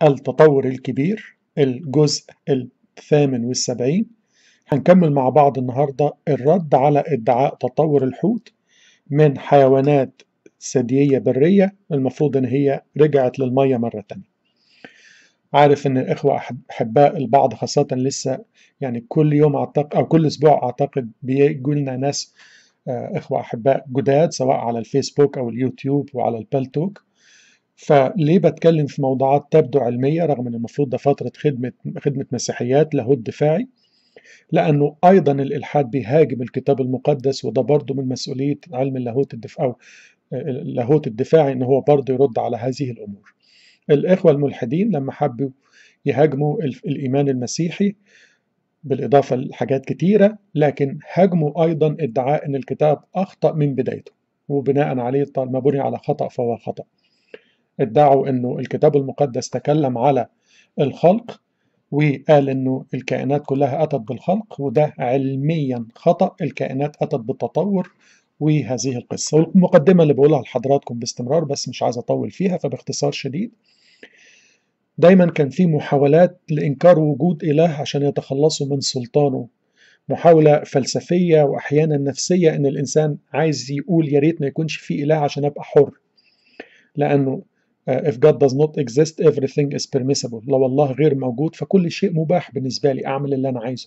التطور الكبير الجزء الثامن والسبعين هنكمل مع بعض النهاردة الرد على ادعاء تطور الحوت من حيوانات ثديية برية المفروض ان هي رجعت للمية مرة تانية عارف ان الاخوة احباء البعض خاصة لسه يعني كل يوم اعتقد او كل اسبوع اعتقد بيجوا لنا ناس اخوة احباء جداد سواء على الفيسبوك او اليوتيوب وعلى البلتوك فليه بتكلم في موضوعات تبدو علمية رغم ان المفروض ده فترة خدمة خدمة مسيحيات لاهوت دفاعي لأنه أيضا الإلحاد بيهاجم الكتاب المقدس وده برضه من مسؤولية علم اللاهوت الدفاع أو اللاهوت الدفاعي إن هو برضه يرد على هذه الأمور. الإخوة الملحدين لما حبوا يهاجموا الإيمان المسيحي بالإضافة لحاجات كتيرة لكن هاجموا أيضا ادعاء أن الكتاب أخطأ من بدايته وبناء عليه ما بني على خطأ فهو خطأ. ادعوا أنه الكتاب المقدس تكلم على الخلق وقال انه الكائنات كلها اتت بالخلق وده علميا خطا الكائنات اتت بالتطور وهذه القصه والمقدمه اللي بقولها لحضراتكم باستمرار بس مش عايز اطول فيها فباختصار شديد دايما كان في محاولات لانكار وجود اله عشان يتخلصوا من سلطانه محاوله فلسفيه واحيانا نفسيه ان الانسان عايز يقول يا ريت ما يكونش في اله عشان ابقى حر لانه if God does not exist everything is permissible لو الله غير موجود فكل شيء مباح بالنسبة لي أعمل اللي أنا عايزه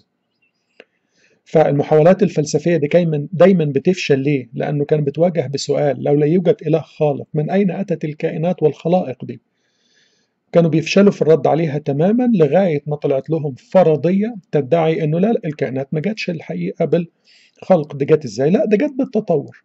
فالمحاولات الفلسفية دي دايما دايما بتفشل ليه؟ لأنه كان بتواجه بسؤال لو لا يوجد إله خالق من أين أتت الكائنات والخلائق دي؟ كانوا بيفشلوا في الرد عليها تماما لغاية ما طلعت لهم فرضية تدعي إنه لا الكائنات ما جاتش الحقيقة بالخلق دي جت إزاي؟ لا ده جت بالتطور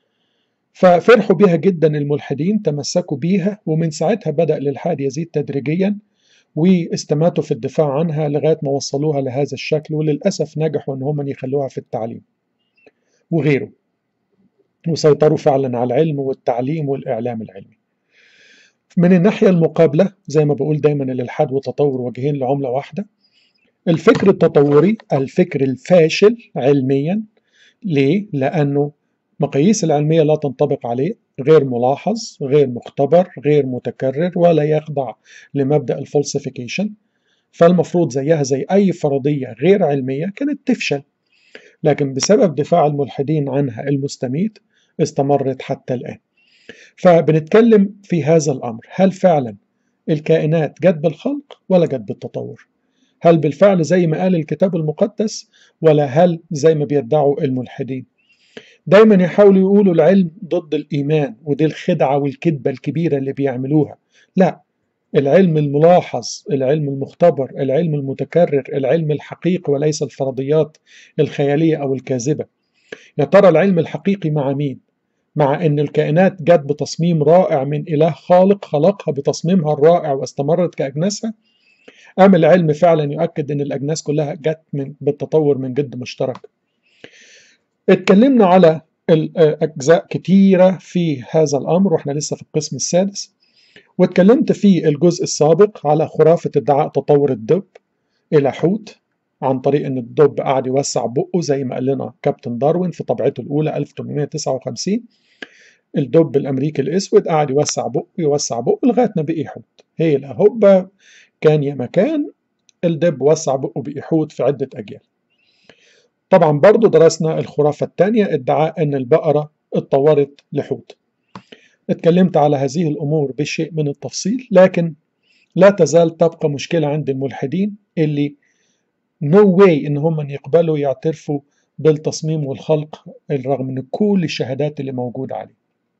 ففرحوا بها جدا الملحدين تمسكوا بيها ومن ساعتها بدأ الإلحاد يزيد تدريجيا واستماتوا في الدفاع عنها لغاية ما وصلوها لهذا الشكل وللأسف نجحوا أن هم يخلوها في التعليم وغيره وسيطروا فعلا على العلم والتعليم والإعلام العلمي من الناحية المقابلة زي ما بقول دايما الإلحاد والتطور وجهين لعملة واحدة الفكر التطوري الفكر الفاشل علميا ليه؟ لأنه مقاييس العلمية لا تنطبق عليه غير ملاحظ غير مختبر غير متكرر ولا يخضع لمبدأ الفلسفيكيشن فالمفروض زيها زي أي فرضية غير علمية كانت تفشل لكن بسبب دفاع الملحدين عنها المستميت استمرت حتى الآن فبنتكلم في هذا الأمر هل فعلا الكائنات جت بالخلق ولا جت بالتطور هل بالفعل زي ما قال الكتاب المقدس ولا هل زي ما بيدعوا الملحدين دايما يحاولوا يقولوا العلم ضد الإيمان ودي الخدعة والكذبة الكبيرة اللي بيعملوها لا العلم الملاحظ العلم المختبر العلم المتكرر العلم الحقيقي وليس الفرضيات الخيالية أو الكاذبة يا ترى العلم الحقيقي مع مين؟ مع أن الكائنات جت بتصميم رائع من إله خالق خلقها بتصميمها الرائع واستمرت كأجناسها أم العلم فعلا يؤكد أن الأجناس كلها جت من بالتطور من جد مشترك اتكلمنا على أجزاء كتيرة في هذا الأمر وإحنا لسه في القسم السادس واتكلمت في الجزء السابق على خرافة ادعاء تطور الدب إلى حوت عن طريق إن الدب قاعد يوسع بقه زي ما قال لنا كابتن داروين في طبعته الأولى 1859 الدب الأمريكي الأسود قاعد يوسع بقه يوسع بقه لغاية ما بقي حوت هي لا هوبا كان يا مكان الدب وسع بقه بقي حوت في عدة أجيال طبعا برضو درسنا الخرافة الثانية ادعاء أن البقرة اتطورت لحوت اتكلمت على هذه الأمور بشيء من التفصيل لكن لا تزال تبقى مشكلة عند الملحدين اللي no way إن هم يقبلوا يعترفوا بالتصميم والخلق رغم من كل الشهادات اللي موجودة عليه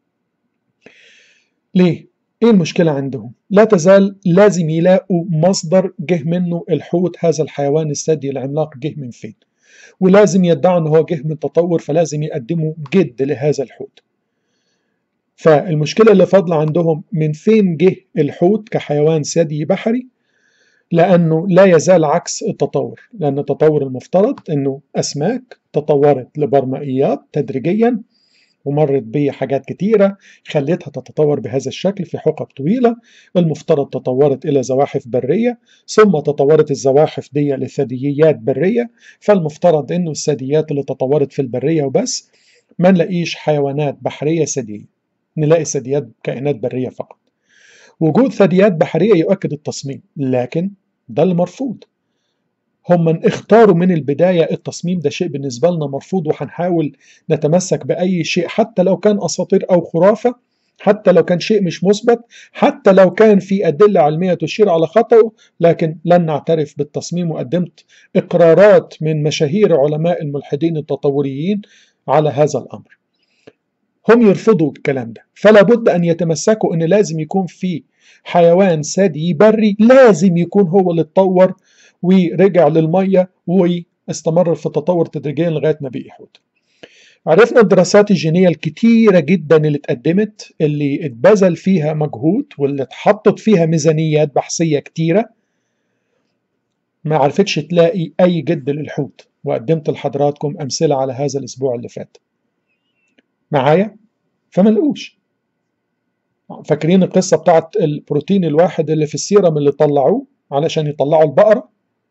ليه؟ ايه المشكلة عندهم؟ لا تزال لازم يلاقوا مصدر جه منه الحوت هذا الحيوان الثدي العملاق جه من فين؟ ولازم يدعوا ان هو جه من تطور فلازم يقدموا جد لهذا الحوت فالمشكلة اللي فاضلة عندهم من فين جه الحوت كحيوان ثدي بحري لأنه لا يزال عكس التطور لأن التطور المفترض أنه أسماك تطورت لبرمائيات تدريجيا ومرت بحاجات كتيرة خلتها تتطور بهذا الشكل في حقب طويلة المفترض تطورت إلى زواحف برية ثم تطورت الزواحف دي لثدييات برية فالمفترض أنه الثدييات اللي تطورت في البرية وبس ما نلاقيش حيوانات بحرية ثديية نلاقي ثدييات كائنات برية فقط وجود ثدييات بحرية يؤكد التصميم لكن ده المرفوض هم من اختاروا من البداية التصميم ده شيء بالنسبة لنا مرفوض وهنحاول نتمسك بأي شيء حتى لو كان أساطير أو خرافة حتى لو كان شيء مش مثبت حتى لو كان في أدلة علمية تشير على خطأه لكن لن نعترف بالتصميم وقدمت إقرارات من مشاهير علماء الملحدين التطوريين على هذا الأمر هم يرفضوا الكلام ده فلا بد أن يتمسكوا أن لازم يكون في حيوان ثدي بري لازم يكون هو اللي اتطور ورجع للمية واستمر في التطور تدريجيا لغاية ما بقي حوت عرفنا الدراسات الجينية الكتيرة جدا اللي اتقدمت اللي اتبذل فيها مجهود واللي اتحطت فيها ميزانيات بحثية كتيرة ما عرفتش تلاقي أي جد للحوت وقدمت لحضراتكم أمثلة على هذا الأسبوع اللي فات معايا فما لقوش فاكرين القصة بتاعت البروتين الواحد اللي في السيرم اللي طلعوه علشان يطلعوا البقرة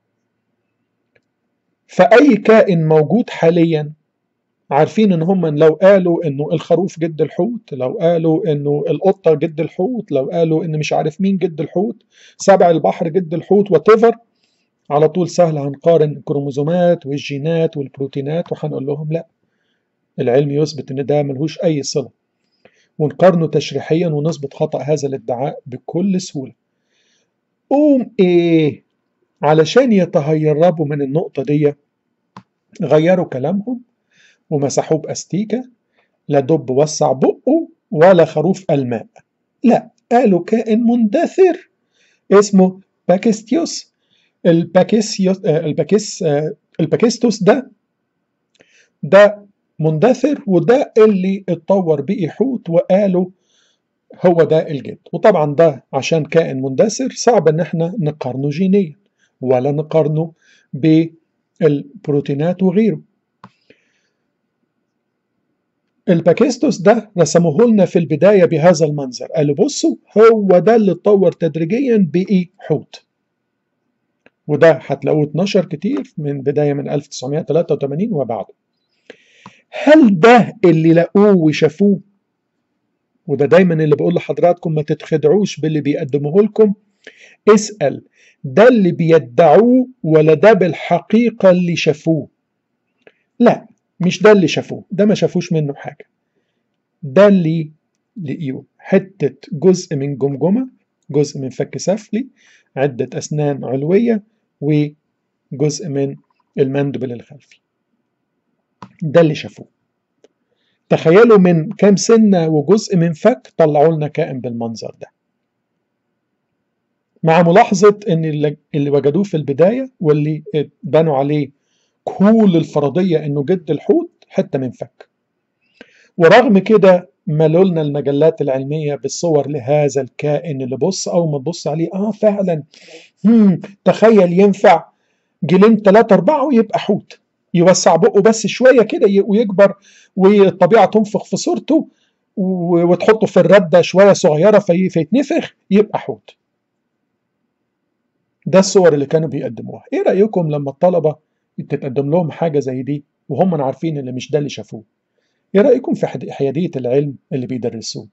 فأي كائن موجود حاليا عارفين ان هم لو قالوا انه الخروف جد الحوت لو قالوا انه القطه جد الحوت لو قالوا ان مش عارف مين جد الحوت سبع البحر جد الحوت واتيفر على طول سهل هنقارن الكروموزومات والجينات والبروتينات وهنقول لهم لا العلم يثبت ان ده ملهوش اي صله ونقارنه تشريحيا ونثبت خطا هذا الادعاء بكل سهوله قوم ايه علشان يتهيربوا من النقطه دي غيروا كلامهم ومسحوه بأستيكة لا دب وسع بقه ولا خروف الماء لا قالوا كائن مندثر اسمه باكستيوس الباكيسيوس الباكيس الباكيستوس ده ده مندثر وده اللي اتطور بقي حوت وقالوا هو ده الجد وطبعا ده عشان كائن مندثر صعب ان احنا نقارنه جينيا ولا نقارنه بالبروتينات وغيره الباكيستوس ده رسموه لنا في البداية بهذا المنظر قالوا بصوا هو ده اللي اتطور تدريجيا بقي حوت وده هتلاقوه اتنشر كتير من بداية من 1983 وبعده هل ده اللي لقوه وشافوه وده دايما اللي بقول لحضراتكم ما تتخدعوش باللي بيقدموه لكم اسأل ده اللي بيدعوه ولا ده بالحقيقة اللي شافوه لا مش ده اللي شافوه ده ما شافوش منه حاجة ده اللي لقيوه حتة جزء من جمجمة جزء من فك سفلي عدة أسنان علوية وجزء من المندبل الخلفي ده اللي شافوه تخيلوا من كام سنة وجزء من فك طلعوا لنا كائن بالمنظر ده مع ملاحظة ان اللي وجدوه في البداية واللي بنوا عليه كل الفرضية انه جد الحوت حتة من فك ورغم كده ملوا لنا المجلات العلمية بالصور لهذا الكائن اللي بص أول ما تبص عليه آه فعلا هم تخيل ينفع جيلين ثلاثة أربعة ويبقى حوت يوسع بقه بس شوية كده ويكبر والطبيعة تنفخ في صورته وتحطه في الردة شوية صغيرة في فيتنفخ يبقى حوت ده الصور اللي كانوا بيقدموها ايه رأيكم لما الطلبة تتقدم لهم حاجة زي دي وهم عارفين اللي مش ده اللي شافوه ايه رأيكم في حيادية العلم اللي بيدرسوه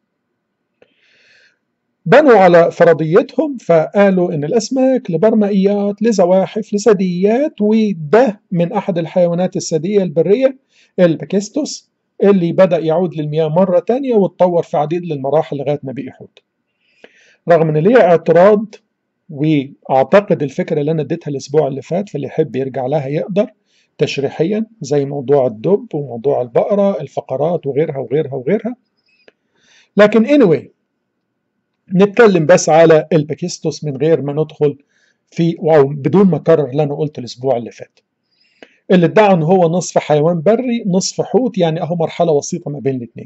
بنوا على فرضيتهم فقالوا ان الاسماك لبرمائيات لزواحف لثدييات وده من احد الحيوانات الثدييه البريه الباكيستوس اللي بدا يعود للمياه مره تانية واتطور في عديد للمراحل لغايه ما بقي حوت رغم ان ليا اعتراض واعتقد الفكره اللي انا اديتها الاسبوع اللي فات فاللي يحب يرجع لها يقدر تشريحيا زي موضوع الدب وموضوع البقره الفقرات وغيرها وغيرها وغيرها لكن anyway نتكلم بس على الباكيستوس من غير ما ندخل في او بدون ما اكرر اللي انا قلت الاسبوع اللي فات اللي ادعى ان هو نصف حيوان بري نصف حوت يعني اهو مرحله وسيطه ما بين الاثنين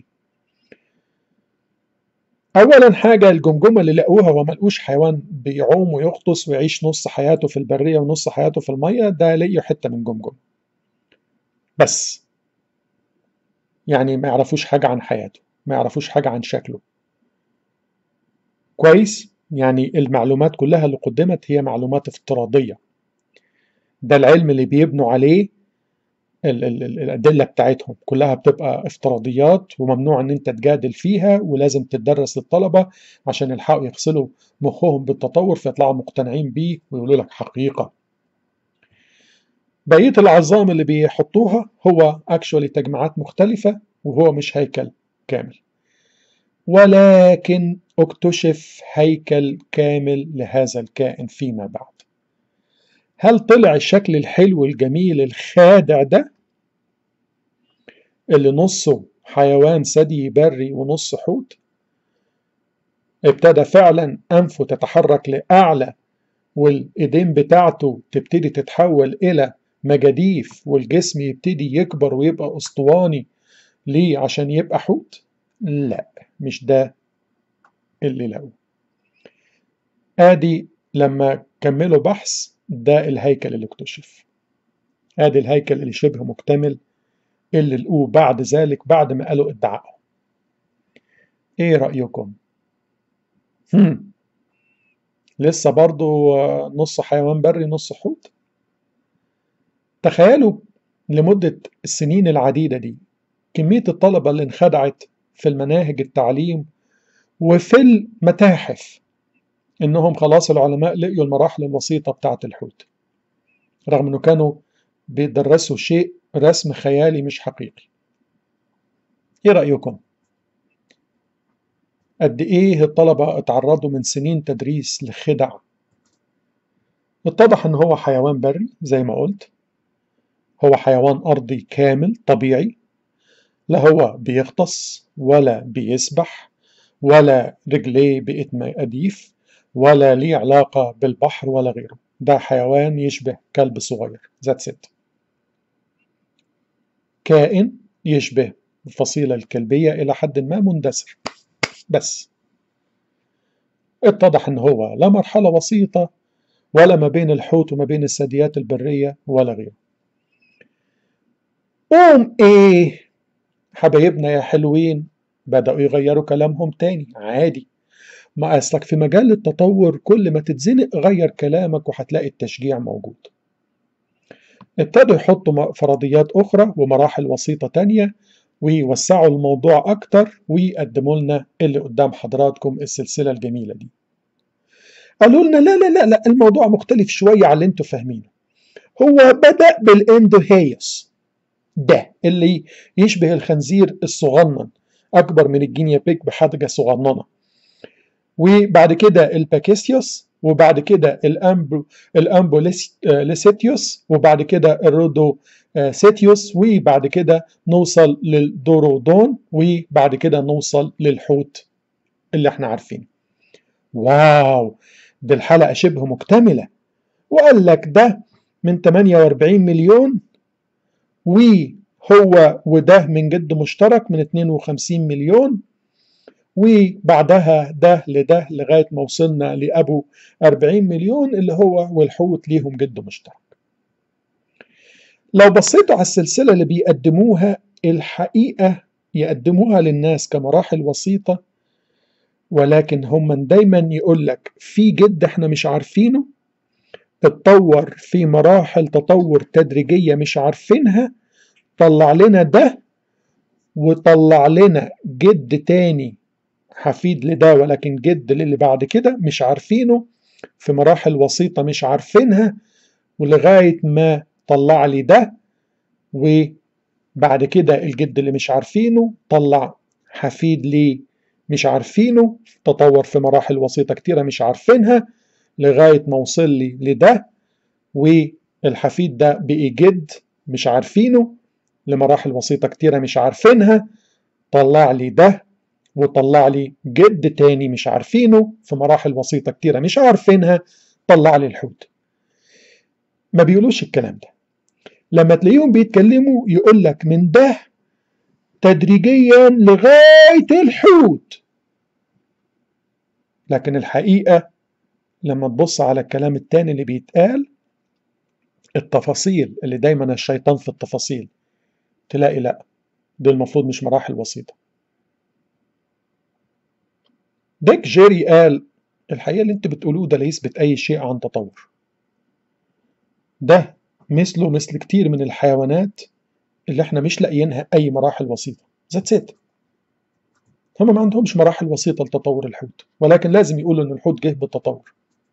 اولا حاجه الجمجمه اللي لقوها وما لقوش حيوان بيعوم ويغطس ويعيش نص حياته في البريه ونص حياته في الميه ده لقيوا حته من جمجمه بس يعني ما يعرفوش حاجه عن حياته ما يعرفوش حاجه عن شكله كويس يعني المعلومات كلها اللي قدمت هي معلومات افتراضية ده العلم اللي بيبنوا عليه الأدلة بتاعتهم كلها بتبقى افتراضيات وممنوع ان انت تجادل فيها ولازم تدرس للطلبة عشان يلحقوا يغسلوا مخهم بالتطور فيطلعوا مقتنعين بيه ويقولوا لك حقيقة بقية العظام اللي بيحطوها هو اكشولي تجمعات مختلفة وهو مش هيكل كامل ولكن اكتشف هيكل كامل لهذا الكائن فيما بعد هل طلع الشكل الحلو الجميل الخادع ده اللي نصه حيوان ثدي بري ونص حوت ابتدى فعلا أنفه تتحرك لأعلى والإيدين بتاعته تبتدي تتحول إلى مجاديف والجسم يبتدي يكبر ويبقى أسطواني ليه عشان يبقى حوت؟ لا مش ده اللي لقوه آدي لما كملوا بحث ده الهيكل اللي اكتشف ادي الهيكل اللي شبه مكتمل اللي لقوه بعد ذلك بعد ما قالوا ادعائهم ايه رأيكم هم. لسه برضو نص حيوان بري نص حوت تخيلوا لمدة السنين العديدة دي كمية الطلبة اللي انخدعت في المناهج التعليم وفي المتاحف انهم خلاص العلماء لقيوا المراحل الوسيطة بتاعة الحوت رغم انه كانوا بيدرسوا شيء رسم خيالي مش حقيقي ايه رأيكم قد ايه الطلبة اتعرضوا من سنين تدريس لخدع اتضح ان هو حيوان بري زي ما قلت هو حيوان ارضي كامل طبيعي لا هو بيغطس ولا بيسبح ولا رجليه بقت مقاديف ولا ليه علاقة بالبحر ولا غيره ده حيوان يشبه كلب صغير ذات ست كائن يشبه الفصيلة الكلبية إلى حد ما مندثر بس اتضح ان هو لا مرحلة وسيطة ولا ما بين الحوت وما بين الثدييات البرية ولا غيره قوم ايه حبايبنا يا حلوين بدأوا يغيروا كلامهم تاني عادي ما أصلك في مجال التطور كل ما تتزنق غير كلامك وهتلاقي التشجيع موجود ابتدوا يحطوا فرضيات أخرى ومراحل وسيطة تانية ويوسعوا الموضوع أكتر ويقدموا لنا اللي قدام حضراتكم السلسلة الجميلة دي قالوا لنا لا لا لا لا الموضوع مختلف شوية على اللي انتوا فاهمينه هو بدأ بالاندوهيوس ده اللي يشبه الخنزير الصغنن أكبر من الجينيا بيك بحاجة صغننة وبعد كده الباكيستيوس وبعد كده الامبو الامبوليسيتيوس وبعد كده الرودو سيتيوس وبعد كده نوصل للدورودون وبعد كده نوصل للحوت اللي احنا عارفينه واو دي الحلقة شبه مكتملة وقال لك ده من 48 مليون وهو وده من جد مشترك من 52 مليون وبعدها ده لده لغاية ما وصلنا لأبو 40 مليون اللي هو والحوت ليهم جد مشترك لو بصيتوا على السلسلة اللي بيقدموها الحقيقة يقدموها للناس كمراحل وسيطة ولكن هم دايما يقول لك في جد احنا مش عارفينه اتطور في مراحل تطور تدريجية مش عارفينها طلع لنا ده وطلع لنا جد تاني حفيد لده ولكن جد للي بعد كده مش عارفينه في مراحل وسيطة مش عارفينها ولغاية ما طلع لي ده وبعد كده الجد اللي مش عارفينه طلع حفيد ليه مش عارفينه تطور في مراحل وسيطة كتيرة مش عارفينها لغاية ما وصل لي لده والحفيد ده بقي جد مش عارفينه لمراحل وسيطة كتيرة مش عارفينها طلع لي ده وطلع لي جد تاني مش عارفينه في مراحل وسيطة كتيرة مش عارفينها طلع لي الحوت ما بيقولوش الكلام ده لما تلاقيهم بيتكلموا يقول لك من ده تدريجيا لغاية الحوت لكن الحقيقة لما تبص على الكلام التاني اللي بيتقال التفاصيل اللي دايما الشيطان في التفاصيل تلاقي لا دي المفروض مش مراحل وسيطة ديك جيري قال الحقيقة اللي انت بتقولوه ده لا يثبت أي شيء عن تطور ده مثله مثل كتير من الحيوانات اللي احنا مش لاقيينها أي مراحل وسيطة ذات ست هم ما عندهمش مراحل وسيطة لتطور الحوت ولكن لازم يقولوا إن الحوت جه بالتطور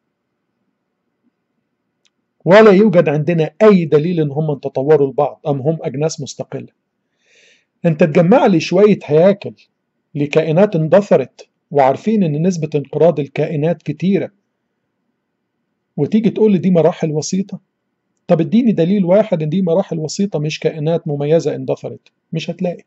ولا يوجد عندنا أي دليل إن هم تطوروا لبعض أم هم أجناس مستقلة أنت تجمع لي شوية هياكل لكائنات اندثرت وعارفين إن نسبة انقراض الكائنات كتيرة وتيجي تقول لي دي مراحل وسيطة طب اديني دليل واحد إن دي مراحل وسيطة مش كائنات مميزة اندثرت مش هتلاقي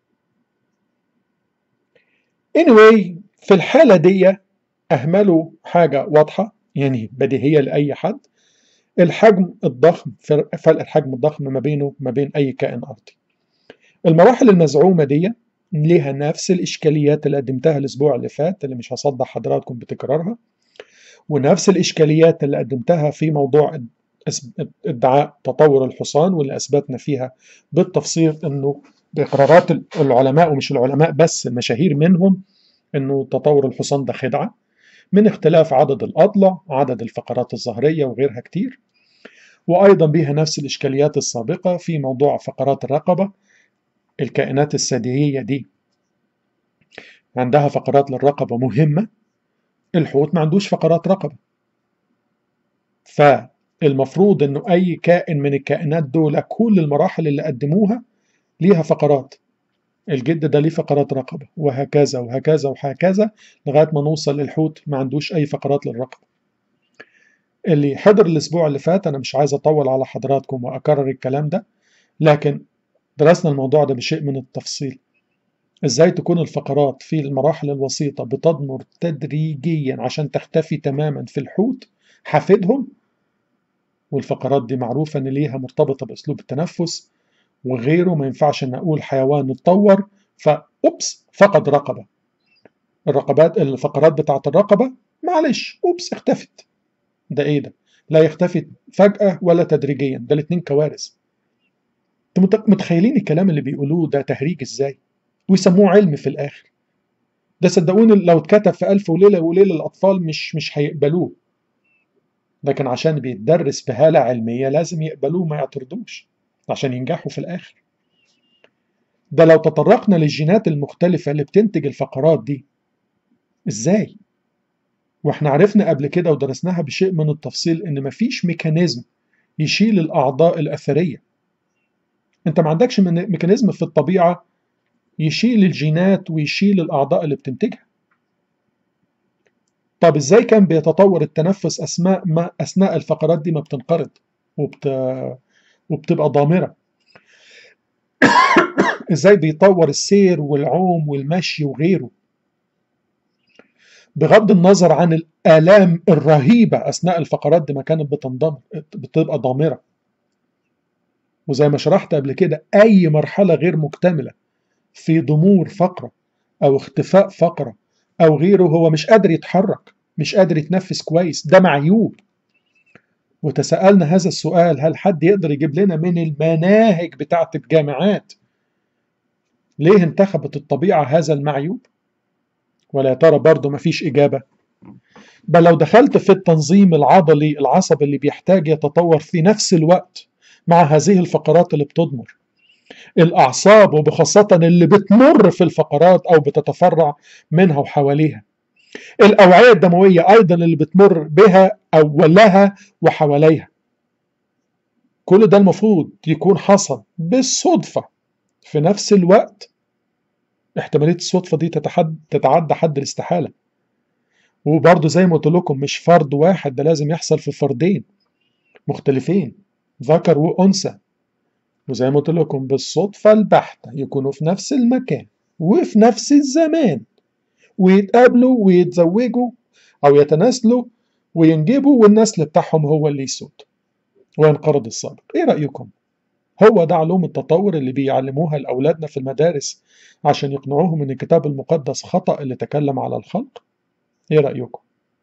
anyway في الحالة دي أهملوا حاجة واضحة يعني بديهية لأي حد الحجم الضخم فرق الحجم الضخم ما بينه ما بين أي كائن أرضي المراحل المزعومة دي ليها نفس الإشكاليات اللي قدمتها الأسبوع اللي فات اللي مش هصدق حضراتكم بتكرارها ونفس الإشكاليات اللي قدمتها في موضوع ادعاء تطور الحصان واللي أثبتنا فيها بالتفصيل أنه بإقرارات العلماء ومش العلماء بس المشاهير منهم أنه تطور الحصان ده خدعة من اختلاف عدد الأضلع عدد الفقرات الظهرية وغيرها كتير وأيضا بها نفس الإشكاليات السابقة في موضوع فقرات الرقبة الكائنات الثديية دي عندها فقرات للرقبة مهمة الحوت ما عندوش فقرات رقبة فالمفروض انه اي كائن من الكائنات دول كل المراحل اللي قدموها ليها فقرات الجد ده ليه فقرات رقبة وهكذا وهكذا وهكذا لغاية ما نوصل للحوت ما عندوش أي فقرات للرقبة اللي حضر الأسبوع اللي فات أنا مش عايز أطول على حضراتكم وأكرر الكلام ده لكن درسنا الموضوع ده بشيء من التفصيل ازاي تكون الفقرات في المراحل الوسيطة بتضمر تدريجيا عشان تختفي تماما في الحوت حافدهم والفقرات دي معروفة ان ليها مرتبطة باسلوب التنفس وغيره ما ينفعش ان اقول حيوان اتطور فأوبس فقد رقبة الرقبات الفقرات بتاعت الرقبة معلش أوبس اختفت ده ايه ده لا يختفي فجأة ولا تدريجيا ده الاتنين كوارث انتوا متخيلين الكلام اللي بيقولوه ده تهريج ازاي ويسموه علم في الاخر ده صدقوني لو اتكتب في ألف وليلة وليلة الأطفال مش مش هيقبلوه لكن عشان بيتدرس بهالة علمية لازم يقبلوه ما يعترضوش عشان ينجحوا في الآخر ده لو تطرقنا للجينات المختلفة اللي بتنتج الفقرات دي ازاي؟ واحنا عرفنا قبل كده ودرسناها بشيء من التفصيل ان مفيش ميكانيزم يشيل الأعضاء الأثرية انت ما عندكش ميكانيزم في الطبيعة يشيل الجينات ويشيل الأعضاء اللي بتنتجها طب ازاي كان بيتطور التنفس أثناء ما أثناء الفقرات دي ما بتنقرض وبت... وبتبقى ضامرة ازاي بيطور السير والعوم والمشي وغيره بغض النظر عن الآلام الرهيبة أثناء الفقرات دي ما كانت بتنضمر بتبقى ضامرة وزي ما شرحت قبل كده أي مرحلة غير مكتملة في ضمور فقرة أو اختفاء فقرة أو غيره هو مش قادر يتحرك مش قادر يتنفس كويس ده معيوب وتساءلنا هذا السؤال هل حد يقدر يجيب لنا من المناهج بتاعة الجامعات ليه انتخبت الطبيعة هذا المعيوب ولا يا ترى برضه مفيش إجابة بل لو دخلت في التنظيم العضلي العصبي اللي بيحتاج يتطور في نفس الوقت مع هذه الفقرات اللي بتضمر الأعصاب وبخاصة اللي بتمر في الفقرات أو بتتفرع منها وحواليها الأوعية الدموية أيضا اللي بتمر بها أو لها وحواليها كل ده المفروض يكون حصل بالصدفة في نفس الوقت احتمالية الصدفة دي تتحد تتعدى حد الاستحالة وبرضه زي ما قلت لكم مش فرد واحد ده لازم يحصل في فردين مختلفين ذكر وأنثى وزي ما قلت لكم بالصدفة البحتة يكونوا في نفس المكان وفي نفس الزمان ويتقابلوا ويتزوجوا أو يتناسلوا وينجبوا والنسل بتاعهم هو اللي يسود وينقرض السابق إيه رأيكم؟ هو ده علوم التطور اللي بيعلموها لأولادنا في المدارس عشان يقنعوهم إن الكتاب المقدس خطأ اللي تكلم على الخلق؟ إيه رأيكم؟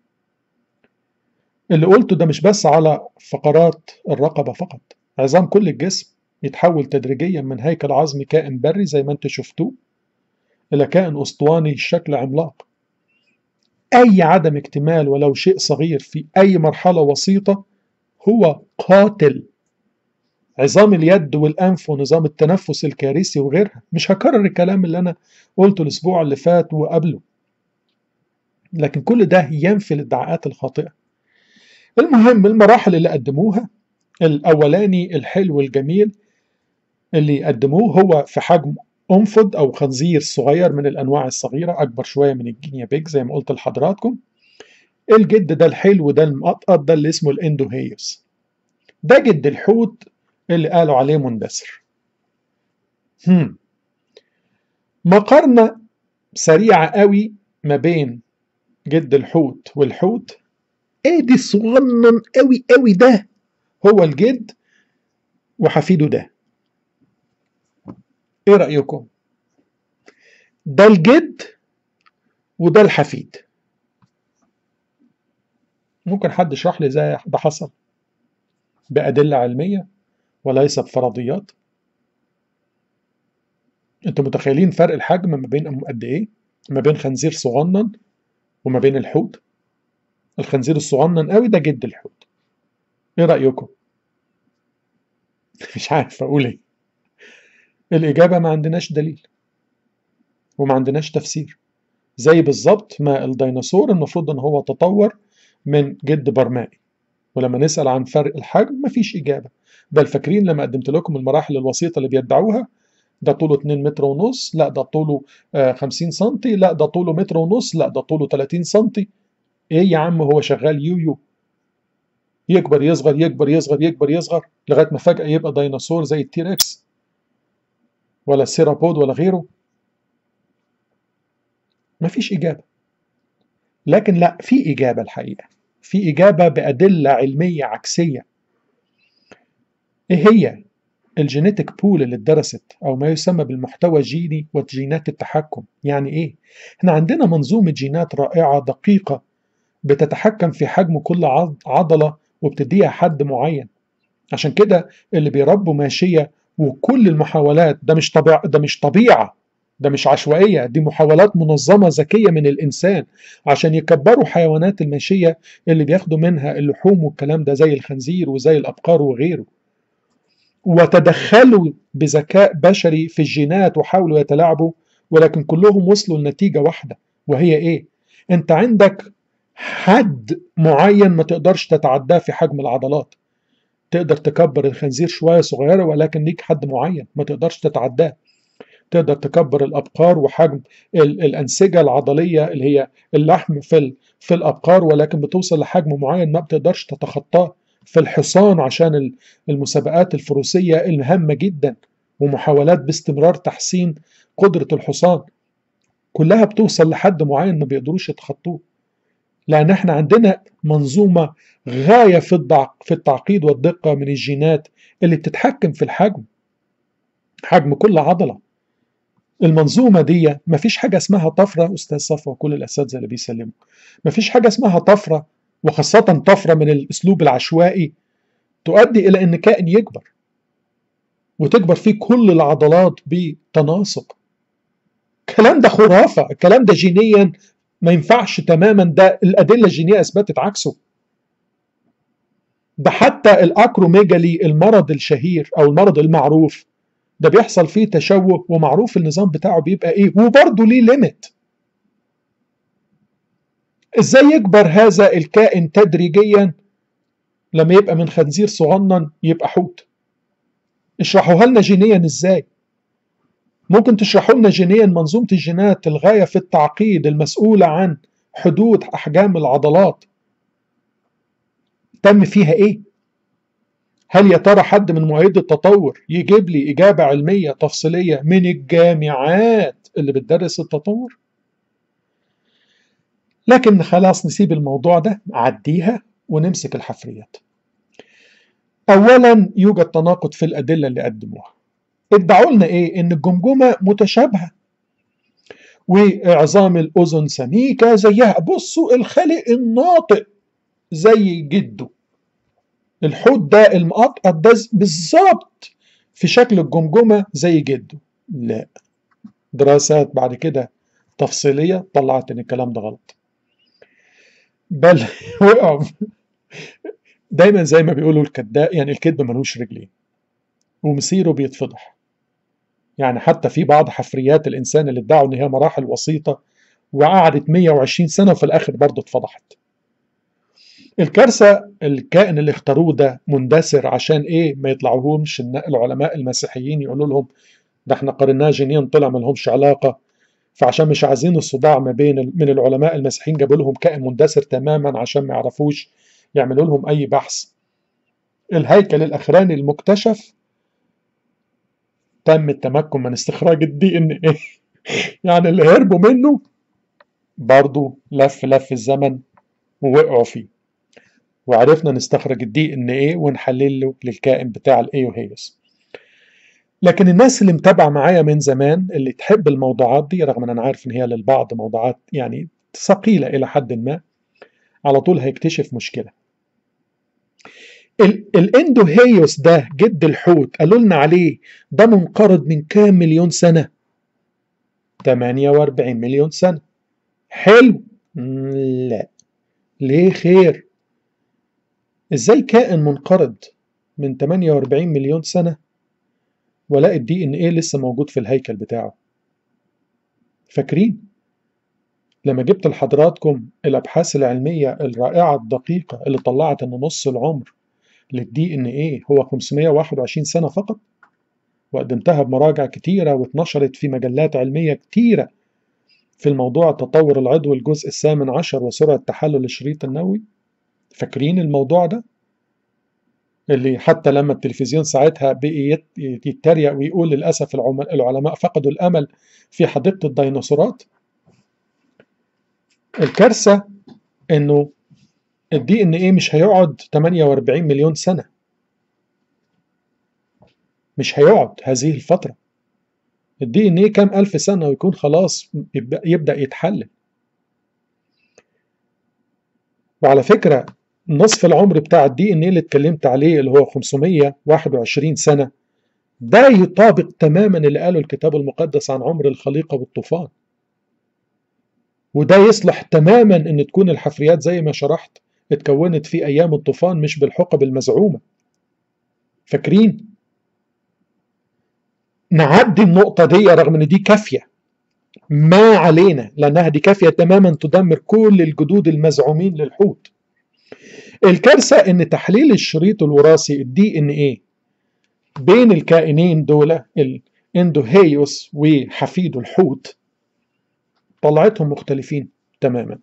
اللي قلته ده مش بس على فقرات الرقبة فقط عظام كل الجسم يتحول تدريجيا من هيكل عظمي كائن بري زي ما انتم شفتوه إلى كائن أسطواني شكل عملاق أي عدم اكتمال ولو شيء صغير في أي مرحلة وسيطة هو قاتل عظام اليد والأنف ونظام التنفس الكارثي وغيرها مش هكرر الكلام اللي أنا قلته الأسبوع اللي فات وقبله لكن كل ده ينفي الادعاءات الخاطئة المهم المراحل اللي قدموها الأولاني الحلو الجميل اللي قدموه هو في حجم أنفض أو خنزير صغير من الأنواع الصغيرة أكبر شوية من الجينيا بيج زي ما قلت لحضراتكم الجد ده الحلو ده المقطقط ده اللي اسمه الاندوهيوس ده جد الحوت اللي قالوا عليه مندثر هم. مقارنة سريعة قوي ما بين جد الحوت والحوت ادي الصغنن قوي قوي ده هو الجد وحفيده ده ايه رأيكم ده الجد وده الحفيد ممكن حد يشرح لي ازاي ده حصل بأدلة علمية وليس بفرضيات انتوا متخيلين فرق الحجم ما بين قد ايه ما بين خنزير صغنن وما بين الحوت الخنزير الصغنن قوي ده جد الحوت ايه رأيكم مش عارف اقول ايه الإجابة ما عندناش دليل وما عندناش تفسير زي بالظبط ما الديناصور المفروض ان هو تطور من جد برمائي ولما نسأل عن فرق الحجم مفيش إجابة بل فاكرين لما قدمت لكم المراحل الوسيطة اللي بيدعوها ده طوله 2 متر ونص لا ده طوله 50 سنتي لا ده طوله متر ونص لا ده طوله 30 سنتي ايه يا عم هو شغال يويو يكبر يصغر يكبر يصغر يكبر يصغر لغايه ما فجاه يبقى ديناصور زي التيركس ولا السيرابود ولا غيره مفيش اجابه لكن لا في اجابه الحقيقه في اجابه بادله علميه عكسيه ايه هي الجينيتك بول اللي اتدرست او ما يسمى بالمحتوى الجيني وجينات التحكم يعني ايه احنا عندنا منظومه جينات رائعه دقيقه بتتحكم في حجم كل عضله وبتديها حد معين عشان كده اللي بيربوا ماشيه وكل المحاولات ده مش طبيعه ده مش طبيعه ده مش عشوائيه دي محاولات منظمه ذكيه من الانسان عشان يكبروا حيوانات الماشيه اللي بياخدوا منها اللحوم والكلام ده زي الخنزير وزي الابقار وغيره وتدخلوا بذكاء بشري في الجينات وحاولوا يتلاعبوا ولكن كلهم وصلوا لنتيجة واحدة وهي ايه انت عندك حد معين ما تقدرش تتعداه في حجم العضلات تقدر تكبر الخنزير شوية صغيرة ولكن ليك حد معين ما تقدرش تتعداه تقدر تكبر الأبقار وحجم الأنسجة العضلية اللي هي اللحم في, في الأبقار ولكن بتوصل لحجم معين ما بتقدرش تتخطاه في الحصان عشان المسابقات الفروسية الهامة جدا ومحاولات باستمرار تحسين قدرة الحصان كلها بتوصل لحد معين ما بيقدروش يتخطوه لأن احنا عندنا منظومة غاية في, الدع... في التعقيد والدقة من الجينات اللي بتتحكم في الحجم حجم كل عضلة المنظومة دي مفيش حاجة اسمها طفرة أستاذ صفوة وكل الأساتذة اللي بيسلموا مفيش حاجة اسمها طفرة وخاصة طفرة من الأسلوب العشوائي تؤدي إلى أن كائن يكبر وتكبر فيه كل العضلات بتناسق الكلام ده خرافة الكلام ده جينيا ما ينفعش تماما ده الأدلة الجينية أثبتت عكسه ده حتى الأكروميجالي المرض الشهير أو المرض المعروف ده بيحصل فيه تشوه ومعروف النظام بتاعه بيبقى إيه وبرضه ليه ليميت ازاي يكبر هذا الكائن تدريجيا لما يبقى من خنزير صغنن يبقى حوت اشرحوها لنا جينيا ازاي ممكن تشرحوا لنا جينيا منظومة الجينات الغاية في التعقيد المسؤولة عن حدود أحجام العضلات تم فيها إيه؟ هل يا ترى حد من معيد التطور يجيب لي إجابة علمية تفصيلية من الجامعات اللي بتدرس التطور؟ لكن خلاص نسيب الموضوع ده عديها ونمسك الحفريات أولا يوجد تناقض في الأدلة اللي قدموها ادعوا لنا إيه؟ إن الجمجمة متشابهة وعظام الأذن سميكة زيها بصوا الخالق الناطق زي جده الحوت ده المقطقط ده بالظبط في شكل الجمجمة زي جده لا دراسات بعد كده تفصيلية طلعت إن الكلام ده غلط بل وقعوا دايما زي ما بيقولوا الكذاب يعني الكذب ملوش رجلين ومصيره بيتفضح يعني حتى في بعض حفريات الإنسان اللي ادعوا إن هي مراحل وسيطة وقعدت 120 سنة وفي الآخر برضه اتفضحت الكارثة الكائن اللي اختاروه ده مندثر عشان ايه ما يطلعوهمش العلماء المسيحيين يقولوا لهم ده احنا قارناه جنين طلع ما لهمش علاقة فعشان مش عايزين الصداع ما بين من العلماء المسيحيين جابوا لهم كائن مندثر تماما عشان ما يعرفوش يعملوا لهم اي بحث الهيكل الاخراني المكتشف تم التمكن من استخراج الدي ان ايه يعني اللي هربوا منه برضه لف لف الزمن ووقعوا فيه وعرفنا نستخرج الدي ان ايه ونحلله للكائن بتاع الايوهيوس لكن الناس اللي متابعه معايا من زمان اللي تحب الموضوعات دي رغم ان انا عارف ان هي للبعض موضوعات يعني ثقيله الى حد ما على طول هيكتشف مشكله الاندوهيوس ده جد الحوت قالوا لنا عليه ده منقرض من كام مليون سنه 48 مليون سنه حلو لا ليه خير ازاي كائن منقرض من 48 مليون سنه ولاقي الدي ان ايه لسه موجود في الهيكل بتاعه فاكرين لما جبت لحضراتكم الابحاث العلميه الرائعه الدقيقه اللي طلعت ان نص العمر للدي ان ايه هو 521 سنه فقط وقدمتها بمراجع كتيره واتنشرت في مجلات علميه كتيره في الموضوع التطور العضوي الجزء الثامن عشر وسرعه تحلل الشريط النووي فاكرين الموضوع ده اللي حتى لما التلفزيون ساعتها بقي يتريق ويقول للأسف العلماء فقدوا الأمل في حديقة الديناصورات الكارثة إنه الدي إن إيه مش هيقعد 48 مليون سنة مش هيقعد هذه الفترة الدي إن إيه كام ألف سنة ويكون خلاص يبدأ يتحلل وعلى فكرة نصف العمر بتاع الدي ان ايه اللي اتكلمت عليه اللي هو 521 سنه ده يطابق تماما اللي قاله الكتاب المقدس عن عمر الخليقه والطوفان وده يصلح تماما ان تكون الحفريات زي ما شرحت اتكونت في ايام الطوفان مش بالحقب المزعومه فاكرين نعدي النقطه دي رغم ان دي كافيه ما علينا لانها دي كافيه تماما تدمر كل الجدود المزعومين للحوت الكارثة إن تحليل الشريط الوراثي الدي إن إيه بين الكائنين دول الاندوهيوس وحفيده الحوت طلعتهم مختلفين تماما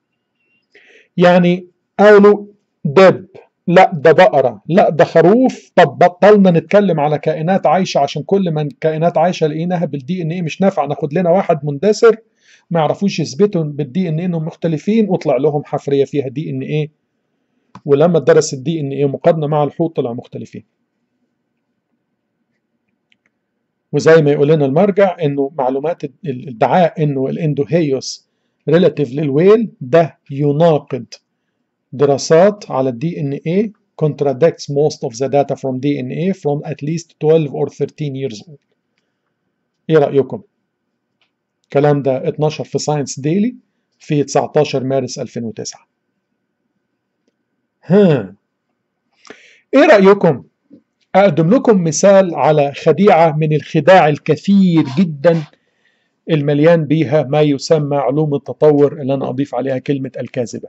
يعني قالوا دب لا ده بقرة لا ده خروف طب بطلنا نتكلم على كائنات عايشة عشان كل ما كائنات عايشة لقيناها بالدي ان ايه مش نافع ناخد لنا واحد مندثر ما يعرفوش يثبتوا بالدي ان ايه انهم مختلفين وطلع لهم حفرية فيها دي ان ايه ولما درس الدي ان ايه مقارنه مع الحوت طلعوا مختلفين وزي ما يقول لنا المرجع انه معلومات الادعاء انه الاندوهيوس ريلاتيف للويل ده يناقض دراسات على الدي ان ايه contradicts most of the data from DNA from at least 12 or 13 years old. ايه رأيكم؟ الكلام ده اتنشر في ساينس ديلي في 19 مارس 2009 ها ايه رأيكم اقدم لكم مثال على خديعة من الخداع الكثير جدا المليان بيها ما يسمى علوم التطور اللي انا اضيف عليها كلمة الكاذبة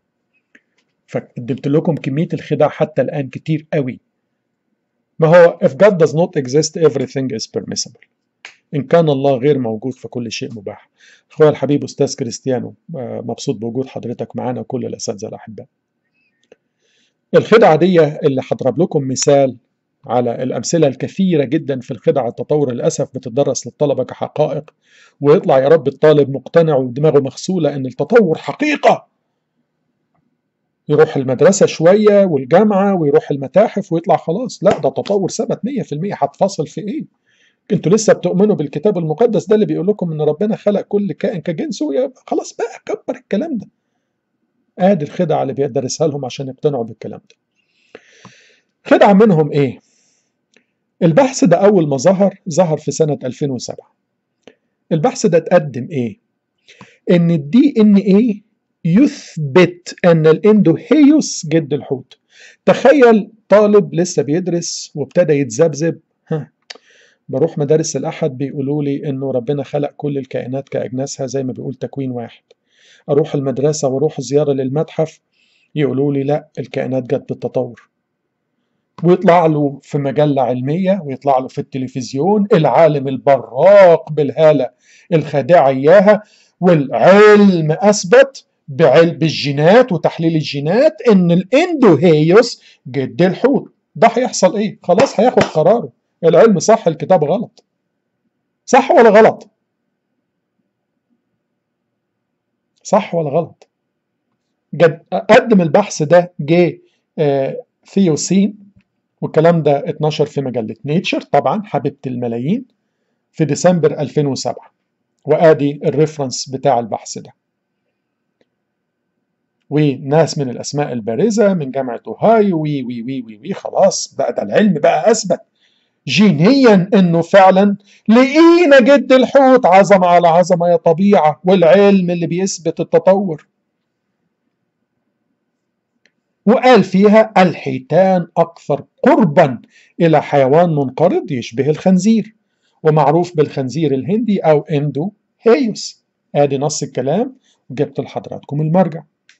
فقدمت لكم كمية الخداع حتى الآن كتير قوي ما هو if God does not exist everything is permissible إن كان الله غير موجود فكل شيء مباح أخويا الحبيب أستاذ كريستيانو مبسوط بوجود حضرتك معانا وكل الأساتذة الأحباء الخدعة دي اللي هضرب لكم مثال على الأمثلة الكثيرة جدا في الخدع التطور للأسف بتدرس للطلبة كحقائق ويطلع يا رب الطالب مقتنع ودماغه مغسولة إن التطور حقيقة يروح المدرسة شوية والجامعة ويروح المتاحف ويطلع خلاص لا ده تطور ثبت 100% هتفاصل في إيه انتوا لسه بتؤمنوا بالكتاب المقدس ده اللي بيقول لكم ان ربنا خلق كل كائن كجنسه خلاص بقى كبر الكلام ده ادي الخدعه اللي بيدرسها لهم عشان يقتنعوا بالكلام ده خدعه منهم ايه البحث ده اول ما ظهر ظهر في سنه 2007 البحث ده اتقدم ايه ان الدي ان ايه يثبت ان الاندوهيوس جد الحوت تخيل طالب لسه بيدرس وابتدى يتذبذب بروح مدارس الأحد بيقولوا لي إنه ربنا خلق كل الكائنات كأجناسها زي ما بيقول تكوين واحد أروح المدرسة وأروح زيارة للمتحف يقولوا لي لا الكائنات جت بالتطور ويطلع له في مجلة علمية ويطلع له في التلفزيون العالم البراق بالهالة الخادعة إياها والعلم أثبت بعلم بالجينات وتحليل الجينات إن الإندوهيوس جد الحوت ده هيحصل إيه؟ خلاص هياخد قراره العلم صح الكتاب غلط صح ولا غلط؟ صح ولا غلط؟ جد قدم البحث ده جه آه ثيوسين والكلام ده اتنشر في مجلة نيتشر طبعا حبيبة الملايين في ديسمبر 2007 وادي الريفرنس بتاع البحث ده وناس من الاسماء البارزه من جامعه اوهايو وي وي وي وي, وي خلاص بقى ده العلم بقى اثبت جينيا انه فعلا لقينا جد الحوت عظمه على عظمه يا طبيعه والعلم اللي بيثبت التطور وقال فيها الحيتان أكثر قربا إلى حيوان منقرض يشبه الخنزير ومعروف بالخنزير الهندي أو إندو هيوس آدي نص الكلام وجبت لحضراتكم المرجع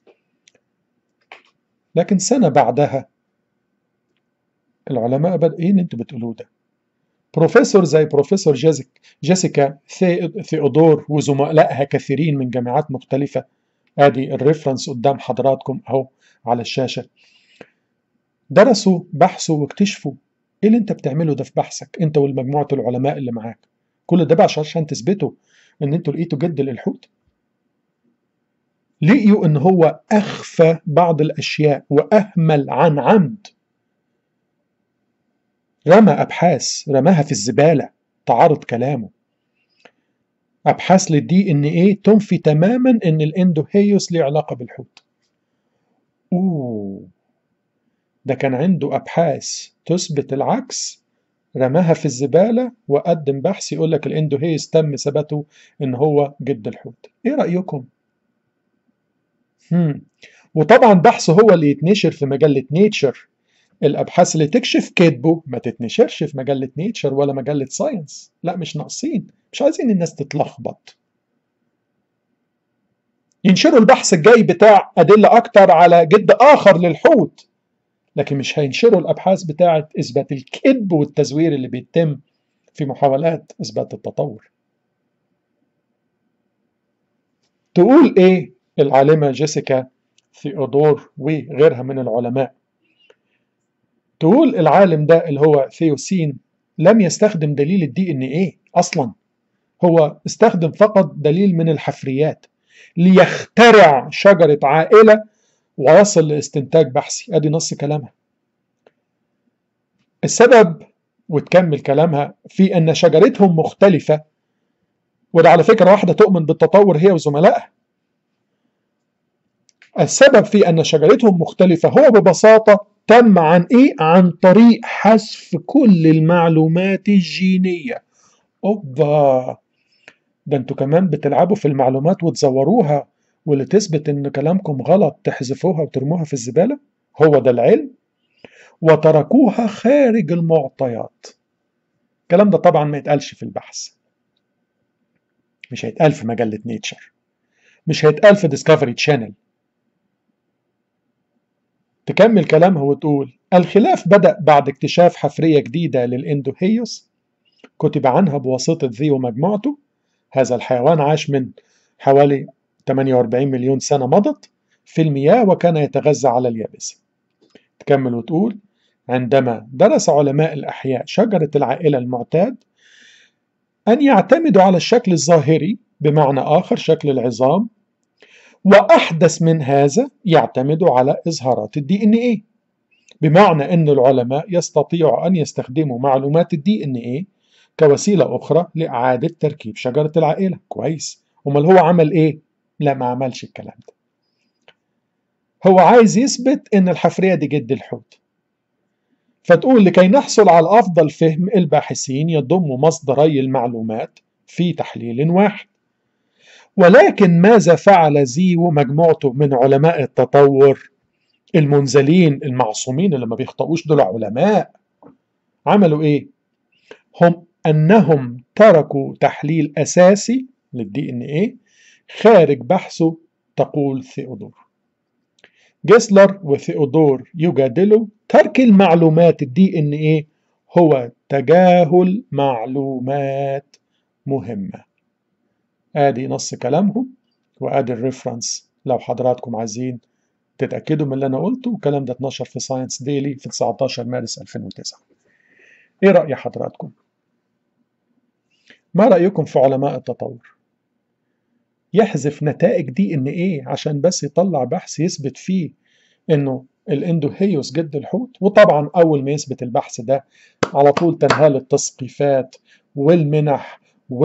لكن سنة بعدها العلماء بدأ إيه اللي أنتوا بتقولوه ده بروفيسور زي بروفيسور جيسيك جيسيكا ثيودور وزملائها كثيرين من جامعات مختلفة ادي الريفرنس قدام حضراتكم اهو على الشاشه درسوا بحثوا واكتشفوا ايه اللي انت بتعمله ده في بحثك انت والمجموعه العلماء اللي معاك كل ده بقى عشان تثبتوا ان انتوا لقيتوا جد للحوت لقيوا ان هو اخفى بعض الاشياء واهمل عن عمد رمى ابحاث رماها في الزباله تعارض كلامه ابحاث للدي ان ايه تنفي تماما ان الاندوهيوس ليه علاقه بالحوت اوه ده كان عنده ابحاث تثبت العكس رماها في الزباله وقدم بحث يقول لك الاندوهيوس تم ثبته ان هو جد الحوت ايه رايكم هم. وطبعا بحثه هو اللي يتنشر في مجله نيتشر الابحاث اللي تكشف كذبه ما تتنشرش في مجله نيتشر ولا مجله ساينس لا مش ناقصين مش عايزين الناس تتلخبط ينشروا البحث الجاي بتاع أدلة أكتر على جد آخر للحوت لكن مش هينشروا الأبحاث بتاعة إثبات الكذب والتزوير اللي بيتم في محاولات إثبات التطور تقول إيه العالمة جيسيكا ثيودور وغيرها من العلماء تقول العالم ده اللي هو ثيوسين لم يستخدم دليل الدي ان ايه اصلا هو استخدم فقط دليل من الحفريات ليخترع شجرة عائلة ويصل لاستنتاج بحثي ادي نص كلامها السبب وتكمل كلامها في ان شجرتهم مختلفة وده على فكرة واحدة تؤمن بالتطور هي وزملائها السبب في ان شجرتهم مختلفة هو ببساطة تم عن ايه عن طريق حذف كل المعلومات الجينية اوبا ده انتوا كمان بتلعبوا في المعلومات وتزوروها واللي تثبت ان كلامكم غلط تحذفوها وترموها في الزبالة هو ده العلم وتركوها خارج المعطيات الكلام ده طبعا ما يتقالش في البحث مش هيتقال في مجلة نيتشر مش هيتقال في ديسكفري تشانل تكمل كلامها وتقول الخلاف بدأ بعد اكتشاف حفرية جديدة للإندوهيوس كتب عنها بواسطة ذي ومجموعته هذا الحيوان عاش من حوالي 48 مليون سنة مضت في المياه وكان يتغذى على اليابسة تكمل وتقول عندما درس علماء الأحياء شجرة العائلة المعتاد أن يعتمدوا على الشكل الظاهري بمعنى آخر شكل العظام وأحدث من هذا يعتمد على إظهارات الدي إن إيه بمعنى أن العلماء يستطيعوا أن يستخدموا معلومات الدي إن إيه كوسيلة أخرى لإعادة تركيب شجرة العائلة كويس أمال هو عمل إيه؟ لا ما عملش الكلام ده هو عايز يثبت أن الحفرية دي جد الحوت فتقول لكي نحصل على أفضل فهم الباحثين يضموا مصدري المعلومات في تحليل واحد ولكن ماذا فعل زي ومجموعته من علماء التطور المنزلين المعصومين اللي ما بيخطئوش دول علماء عملوا ايه هم أنهم تركوا تحليل أساسي للدي إن إيه خارج بحثه تقول ثيودور جيسلر وثيودور يجادلوا ترك المعلومات الدي إن إيه هو تجاهل معلومات مهمة آدي نص كلامهم وآدي الريفرنس لو حضراتكم عايزين تتأكدوا من اللي أنا قلته والكلام ده اتنشر في ساينس ديلي في 19 مارس 2009 إيه رأي حضراتكم؟ ما رأيكم في علماء التطور؟ يحذف نتائج دي ان ايه عشان بس يطلع بحث يثبت فيه انه الاندوهيوس جد الحوت وطبعا اول ما يثبت البحث ده على طول تنهال التثقيفات والمنح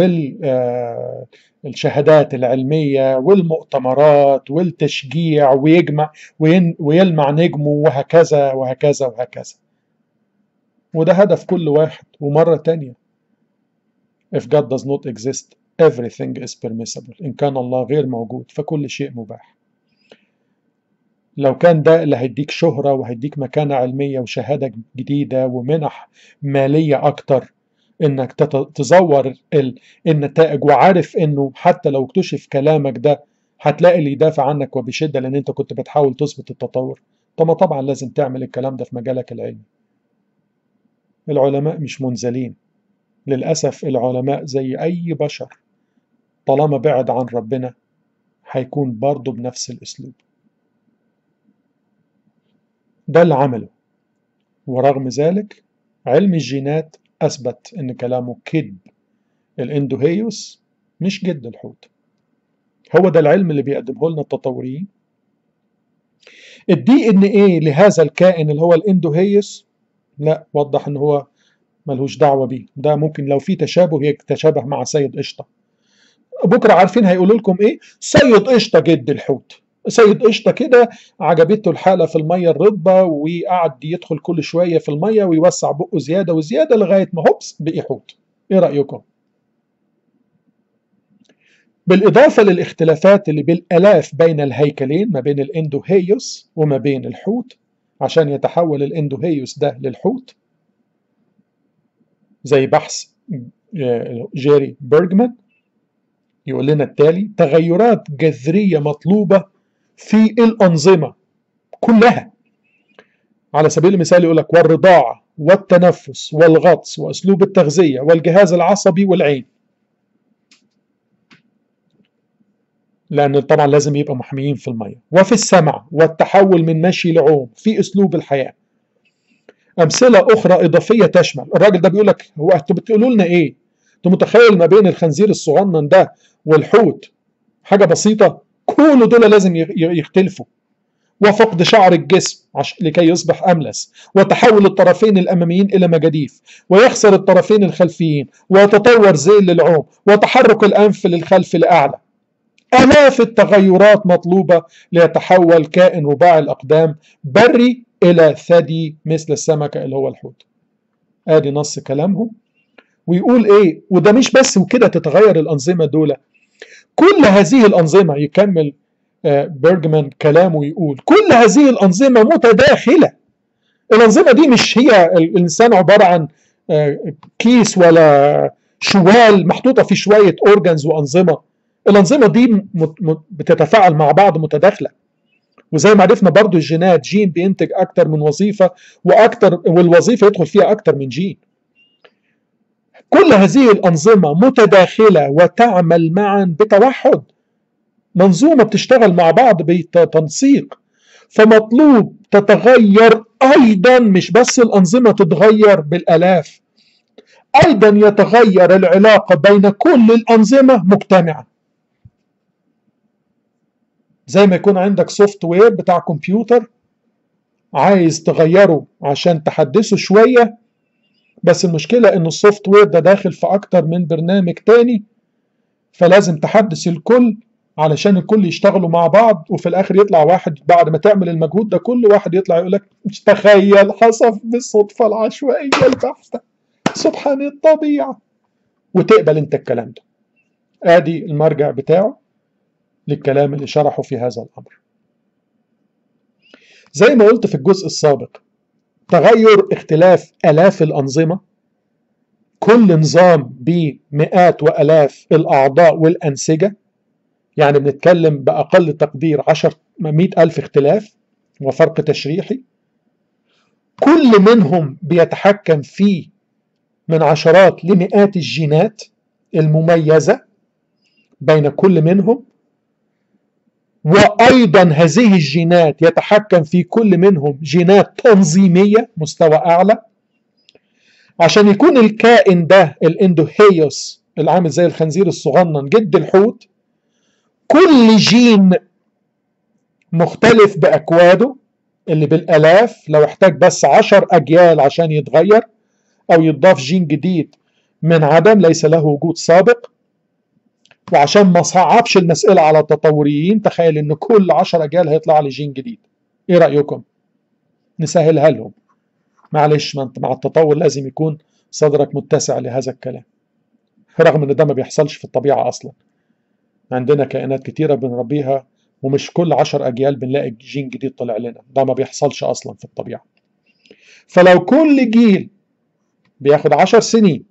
والشهادات العلمية والمؤتمرات والتشجيع ويجمع ويلمع نجمه وهكذا وهكذا وهكذا وده هدف كل واحد ومرة تانية if God does not exist everything is permissible إن كان الله غير موجود فكل شيء مباح لو كان ده اللي هيديك شهرة وهيديك مكانة علمية وشهادة جديدة ومنح مالية أكتر إنك تزور النتائج وعارف إنه حتى لو اكتشف كلامك ده هتلاقي اللي يدافع عنك وبشدة لأن أنت كنت بتحاول تثبت التطور طب طبعا لازم تعمل الكلام ده في مجالك العلمي العلماء مش منزلين للأسف العلماء زي أي بشر طالما بعد عن ربنا هيكون برضه بنفس الأسلوب ده اللي عمله ورغم ذلك علم الجينات أثبت إن كلامه كذب الاندوهيوس مش جد الحوت هو ده العلم اللي بيقدمه لنا التطوريين الدي ان ايه لهذا الكائن اللي هو الاندوهيوس لا وضح ان هو ملهوش دعوه بيه ده ممكن لو في تشابه يتشابه مع سيد قشطه بكره عارفين هيقولوا لكم ايه سيد قشطه جد الحوت سيد قشطه كده عجبته الحاله في الميه الرطبه وقعد يدخل كل شويه في الميه ويوسع بقه زياده وزياده لغايه ما هوبس بقي حوت ايه رايكم بالإضافة للاختلافات اللي بالآلاف بين الهيكلين ما بين الإندوهيوس وما بين الحوت عشان يتحول الإندوهيوس ده للحوت زي بحث جيري بيرجمان يقول لنا التالي تغيرات جذرية مطلوبة في الأنظمة كلها على سبيل المثال يقول لك والرضاعة والتنفس والغطس وأسلوب التغذية والجهاز العصبي والعين لأن طبعا لازم يبقى محميين في المية وفي السمع والتحول من مشي لعوم في أسلوب الحياة أمثلة أخرى إضافية تشمل الراجل ده بيقول لك هو أنتوا بتقولوا لنا إيه؟ أنت متخيل ما بين الخنزير الصغنن ده والحوت حاجة بسيطة كل دول لازم يختلفوا وفقد شعر الجسم لكي يصبح أملس وتحول الطرفين الأماميين إلى مجاديف ويخسر الطرفين الخلفيين ويتطور ذيل للعوم وتحرك الأنف للخلف لأعلى آلاف التغيرات مطلوبة ليتحول كائن رباعي الأقدام بري إلى ثدي مثل السمكة اللي هو الحوت آدي نص كلامهم ويقول إيه وده مش بس وكده تتغير الأنظمة دول كل هذه الأنظمة يكمل بيرجمان كلامه يقول كل هذه الأنظمة متداخلة الأنظمة دي مش هي الإنسان عبارة عن كيس ولا شوال محطوطة في شوية أورجانز وأنظمة الأنظمة دي بتتفاعل مع بعض متداخلة وزي ما عرفنا برضو الجينات جين بينتج أكتر من وظيفة وأكتر والوظيفة يدخل فيها أكتر من جين كل هذه الأنظمة متداخلة وتعمل معا بتوحد منظومة بتشتغل مع بعض بتنسيق فمطلوب تتغير أيضا مش بس الأنظمة تتغير بالآلاف أيضا يتغير العلاقة بين كل الأنظمة مجتمعة زي ما يكون عندك سوفت وير بتاع كمبيوتر عايز تغيره عشان تحدثه شوية بس المشكلة ان السوفت وير ده داخل في اكتر من برنامج تاني فلازم تحدث الكل علشان الكل يشتغلوا مع بعض وفي الاخر يطلع واحد بعد ما تعمل المجهود ده كله واحد يطلع يقول لك مش تخيل حصل بالصدفة العشوائية البحث ده سبحان الطبيعة وتقبل انت الكلام ده ادي المرجع بتاعه للكلام اللي شرحه في هذا الامر زي ما قلت في الجزء السابق تغير اختلاف الاف الانظمه كل نظام بمئات وألاف الأعضاء والأنسجة يعني بنتكلم بأقل تقدير 10 مئة ألف اختلاف وفرق تشريحي كل منهم بيتحكم في من عشرات لمئات الجينات المميزة بين كل منهم وأيضا هذه الجينات يتحكم في كل منهم جينات تنظيمية مستوى أعلى عشان يكون الكائن ده الاندوهيوس العامل زي الخنزير الصغنن جد الحوت كل جين مختلف بأكواده اللي بالآلاف لو احتاج بس عشر أجيال عشان يتغير أو يضاف جين جديد من عدم ليس له وجود سابق وعشان ما صعبش المسألة على التطوريين تخيل ان كل عشر أجيال هيطلع لي جين جديد ايه رأيكم نسهلها لهم معلش مع التطور لازم يكون صدرك متسع لهذا الكلام رغم ان ده ما بيحصلش في الطبيعة اصلا عندنا كائنات كتيرة بنربيها ومش كل عشر أجيال بنلاقي جين جديد طلع لنا ده ما بيحصلش أصلا في الطبيعة فلو كل جيل بياخد عشر سنين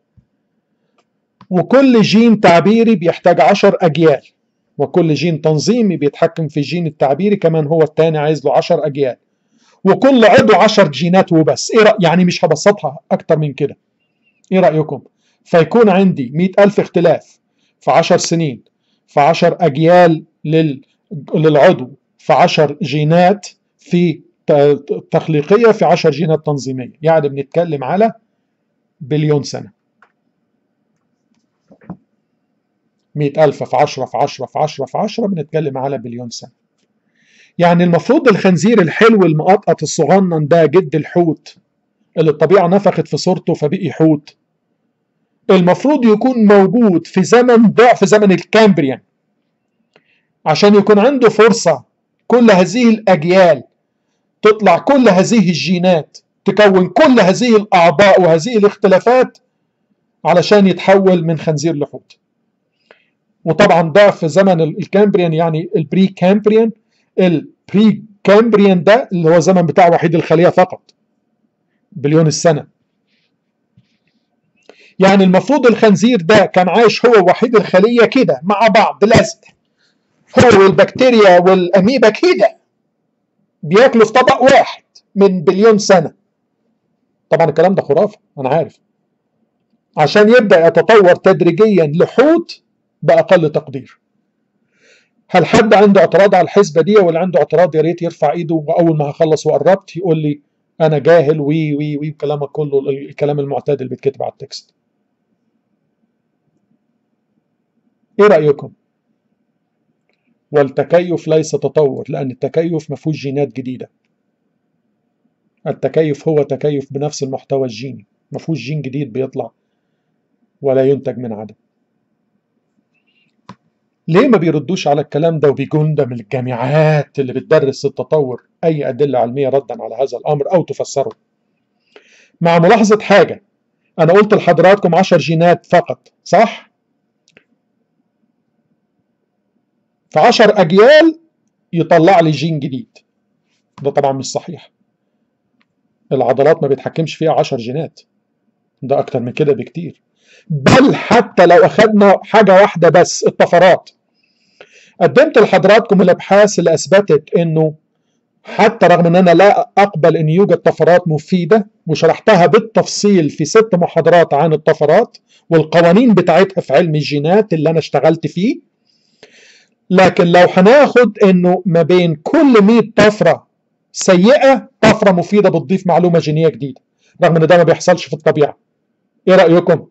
وكل جين تعبيري بيحتاج عشر أجيال وكل جين تنظيمي بيتحكم في الجين التعبيري كمان هو التاني عايز له عشر أجيال وكل عضو عشر جينات وبس إيه رأي؟ يعني مش هبسطها أكتر من كده إيه رأيكم؟ فيكون عندي مئة ألف اختلاف في عشر سنين في عشر أجيال لل... للعضو في عشر جينات في تخليقية في عشر جينات تنظيمية يعني بنتكلم على بليون سنة مئة ألف في عشرة في عشرة في عشرة في عشرة بنتكلم على بليون سنة يعني المفروض الخنزير الحلو المقطقط الصغنن ده جد الحوت اللي الطبيعة نفخت في صورته فبقي حوت المفروض يكون موجود في زمن ضعف زمن الكامبريان عشان يكون عنده فرصة كل هذه الأجيال تطلع كل هذه الجينات تكون كل هذه الأعضاء وهذه الاختلافات علشان يتحول من خنزير لحوت وطبعا ضعف زمن الكامبريان يعني البري كامبريان البري كامبريان ده اللي هو زمن بتاع وحيد الخلية فقط بليون السنة يعني المفروض الخنزير ده كان عايش هو وحيد الخلية كده مع بعض لازق هو والبكتيريا والأميبا كده بياكلوا في طبق واحد من بليون سنة طبعا الكلام ده خرافة أنا عارف عشان يبدأ يتطور تدريجيا لحوت بأقل تقدير هل حد عنده اعتراض على الحسبة دي ولا عنده اعتراض يا ريت يرفع ايده وأول ما هخلص وقربت يقول لي أنا جاهل وي وي وي كلامك كله الكلام المعتاد اللي بيتكتب على التكست ايه رأيكم؟ والتكيف ليس تطور لأن التكيف ما فيهوش جينات جديدة التكيف هو تكيف بنفس المحتوى الجيني ما فيهوش جين جديد بيطلع ولا ينتج من عدم ليه ما بيردوش على الكلام ده وبيكون ده من الجامعات اللي بتدرس التطور أي أدلة علمية ردا على هذا الأمر أو تفسره مع ملاحظة حاجة أنا قلت لحضراتكم 10 جينات فقط صح؟ في 10 أجيال يطلع لي جين جديد ده طبعا مش صحيح العضلات ما بيتحكمش فيها 10 جينات ده أكتر من كده بكتير بل حتى لو أخذنا حاجة واحدة بس الطفرات قدمت لحضراتكم الأبحاث اللي أثبتت أنه حتى رغم أن أنا لا أقبل أن يوجد طفرات مفيدة وشرحتها بالتفصيل في ست محاضرات عن الطفرات والقوانين بتاعتها في علم الجينات اللي أنا اشتغلت فيه لكن لو هناخد أنه ما بين كل 100 طفرة سيئة طفرة مفيدة بتضيف معلومة جينية جديدة رغم أن ده ما بيحصلش في الطبيعة إيه رأيكم؟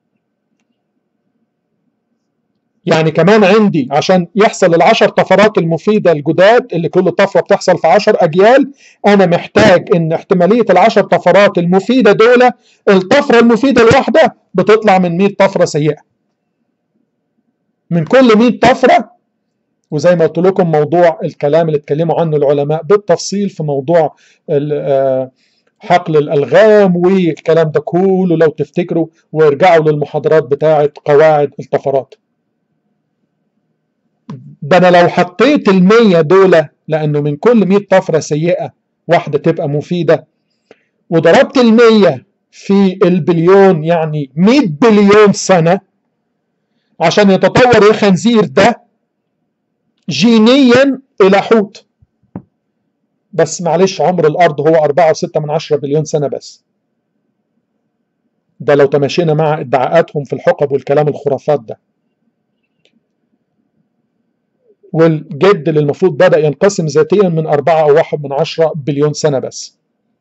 يعني كمان عندي عشان يحصل العشر طفرات المفيدة الجداد اللي كل طفرة بتحصل في عشر أجيال أنا محتاج إن احتمالية العشر طفرات المفيدة دول الطفرة المفيدة الواحدة بتطلع من 100 طفرة سيئة من كل 100 طفرة وزي ما قلت لكم موضوع الكلام اللي اتكلموا عنه العلماء بالتفصيل في موضوع حقل الألغام والكلام ده كله لو تفتكروا وارجعوا للمحاضرات بتاعة قواعد الطفرات ده انا لو حطيت المية دول لانه من كل 100 طفرة سيئة واحدة تبقى مفيدة وضربت المية في البليون يعني 100 بليون سنة عشان يتطور الخنزير ده جينيا إلى حوت بس معلش عمر الأرض هو 4.6 من 10 بليون سنة بس ده لو تماشينا مع ادعاءاتهم في الحقب والكلام الخرافات ده والجد اللي المفروض بدأ ينقسم ذاتيا من 4 أو 1 من 10 بليون سنة بس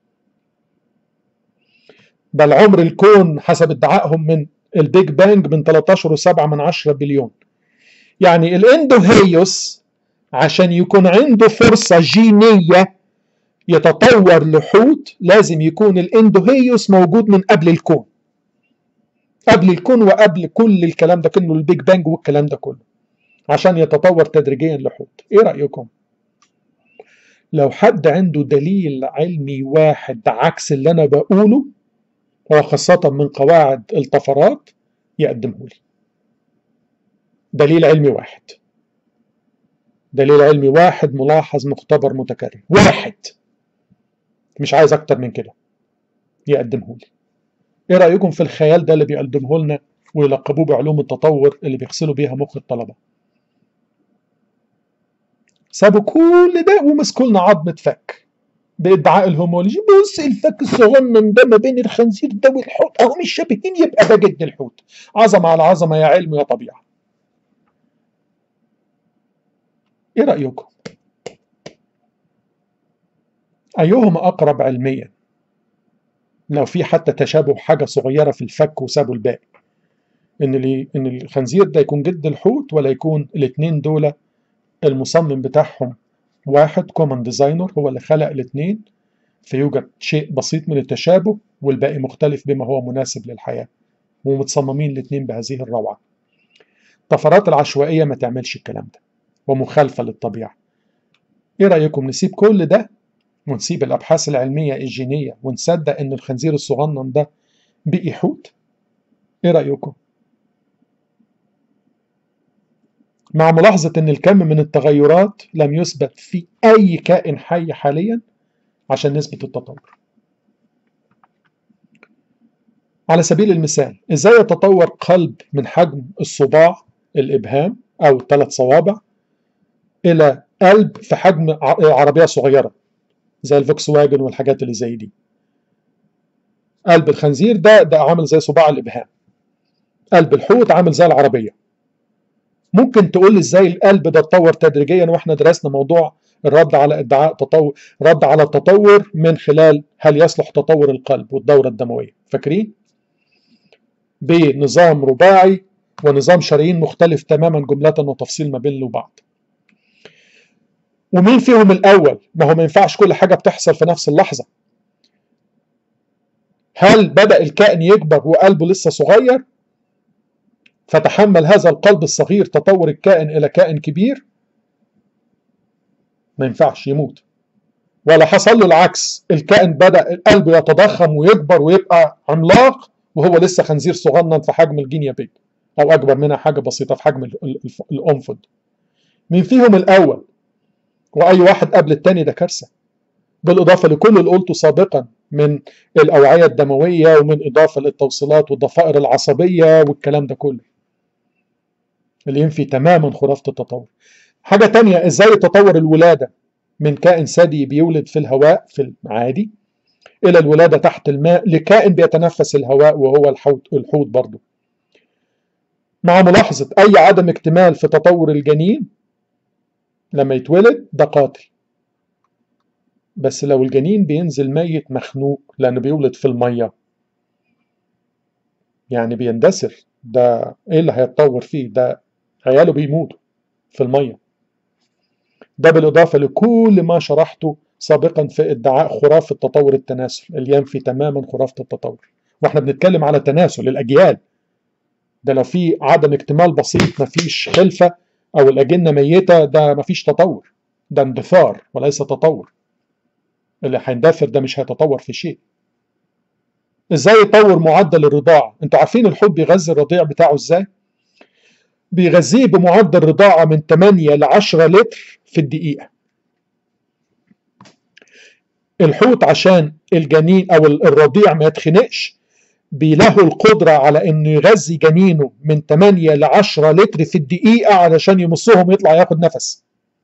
بل عمر الكون حسب ادعائهم من البيج بانج من 13.7 من 10 بليون يعني الاندوهيوس عشان يكون عنده فرصة جينية يتطور لحوت لازم يكون الاندوهيوس موجود من قبل الكون قبل الكون وقبل كل الكلام ده كله البيج بانج والكلام ده كله عشان يتطور تدريجيا لحوت ايه رأيكم لو حد عنده دليل علمي واحد عكس اللي انا بقوله وخاصة من قواعد الطفرات يقدمه لي دليل علمي واحد دليل علمي واحد ملاحظ مختبر متكرر واحد مش عايز اكتر من كده يقدمه لي ايه رايكم في الخيال ده اللي بيقدمه لنا ويلقبوه بعلوم التطور اللي بيغسلوا بيها مخ الطلبه سابوا كل ده ومسكوا لنا عظمه فك بادعاء الهومولوجي بص الفك الصغنن ده ما بين الخنزير ده والحوت اهو مش شبهين يبقى ده جد الحوت عظمه على عظمه يا علم يا طبيعه ايه رايكم ايهما اقرب علميا لو في حتى تشابه حاجه صغيره في الفك وسابوا الباقي ان اللي ان الخنزير ده يكون جد الحوت ولا يكون الاثنين دول المصمم بتاعهم واحد كومن ديزاينر هو اللي خلق الاثنين فيوجد شيء بسيط من التشابه والباقي مختلف بما هو مناسب للحياه ومتصممين الاثنين بهذه الروعه الطفرات العشوائيه ما تعملش الكلام ده ومخالفه للطبيعه ايه رايكم نسيب كل ده ونسيب الابحاث العلميه الجينيه ونصدق ان الخنزير الصغنن ده بقي حوت ايه رايكم مع ملاحظة أن الكم من التغيرات لم يثبت في أي كائن حي حاليا عشان نسبة التطور على سبيل المثال إزاي يتطور قلب من حجم الصباع الإبهام أو الثلاث صوابع إلى قلب في حجم عربية صغيرة زي الفوكس واجن والحاجات اللي زي دي قلب الخنزير ده ده عامل زي صباع الإبهام قلب الحوت عامل زي العربية ممكن تقول لي ازاي القلب ده اتطور تدريجيا واحنا درسنا موضوع الرد على ادعاء تطور رد على التطور من خلال هل يصلح تطور القلب والدوره الدمويه فاكرين بنظام رباعي ونظام شرايين مختلف تماما جمله وتفصيل ما بين وبعض ومين فيهم الاول ما هو ما ينفعش كل حاجه بتحصل في نفس اللحظه هل بدا الكائن يكبر وقلبه لسه صغير فتحمل هذا القلب الصغير تطور الكائن إلى كائن كبير ما ينفعش يموت ولا حصل له العكس الكائن بدأ القلب يتضخم ويكبر ويبقى عملاق وهو لسه خنزير صغنن في حجم الجينيا بيج أو أكبر منها حاجة بسيطة في حجم الأنفد مين فيهم الأول وأي واحد قبل التاني ده كارثة بالإضافة لكل اللي قلته سابقا من الأوعية الدموية ومن إضافة للتوصيلات والضفائر العصبية والكلام ده كله اللي ينفي تماما خرافة التطور حاجة تانية ازاي تطور الولادة من كائن ثدي بيولد في الهواء في العادي إلى الولادة تحت الماء لكائن بيتنفس الهواء وهو الحوت الحوت برضه مع ملاحظة أي عدم اكتمال في تطور الجنين لما يتولد ده قاتل بس لو الجنين بينزل ميت مخنوق لأنه بيولد في المية يعني بيندثر ده ايه اللي هيتطور فيه ده عياله بيموتوا في المية ده بالإضافة لكل ما شرحته سابقا في ادعاء خرافة تطور التناسل اللي ينفي تماما خرافة التطور واحنا بنتكلم على تناسل الأجيال ده لو في عدم اكتمال بسيط مفيش خلفة أو الأجنة ميتة ده مفيش تطور ده اندثار وليس تطور اللي هيندثر ده مش هيتطور في شيء ازاي يطور معدل الرضاعة انتوا عارفين الحوت بيغذي الرضيع بتاعه ازاي بيغذيه بمعدل رضاعة من 8 ل 10 لتر في الدقيقة الحوت عشان الجنين او الرضيع ما يتخنقش له القدرة على انه يغذي جنينه من 8 ل 10 لتر في الدقيقة علشان يمصهم ويطلع ياخد نفس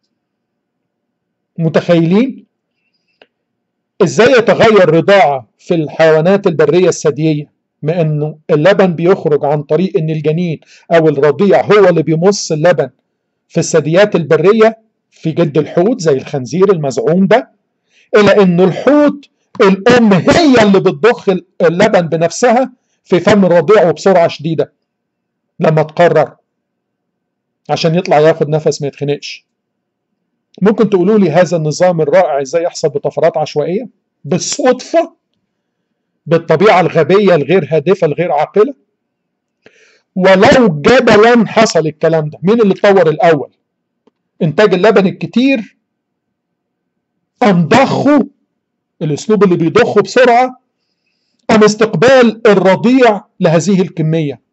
متخيلين ازاي يتغير رضاعة في الحيوانات البرية الثديية ما انه اللبن بيخرج عن طريق ان الجنين او الرضيع هو اللي بيمص اللبن في الثدييات البرية في جد الحوت زي الخنزير المزعوم ده الى انه الحوت الام هي اللي بتضخ اللبن بنفسها في فم الرضيع وبسرعه شديده لما تقرر عشان يطلع ياخد نفس ما يتخنقش ممكن تقولوا لي هذا النظام الرائع ازاي يحصل بطفرات عشوائيه بالصدفه بالطبيعه الغبيه الغير هادفه الغير عاقله ولو جدلا حصل الكلام ده مين اللي اتطور الاول انتاج اللبن الكتير ام ضخه الاسلوب اللي بيضخه بسرعه ام استقبال الرضيع لهذه الكميه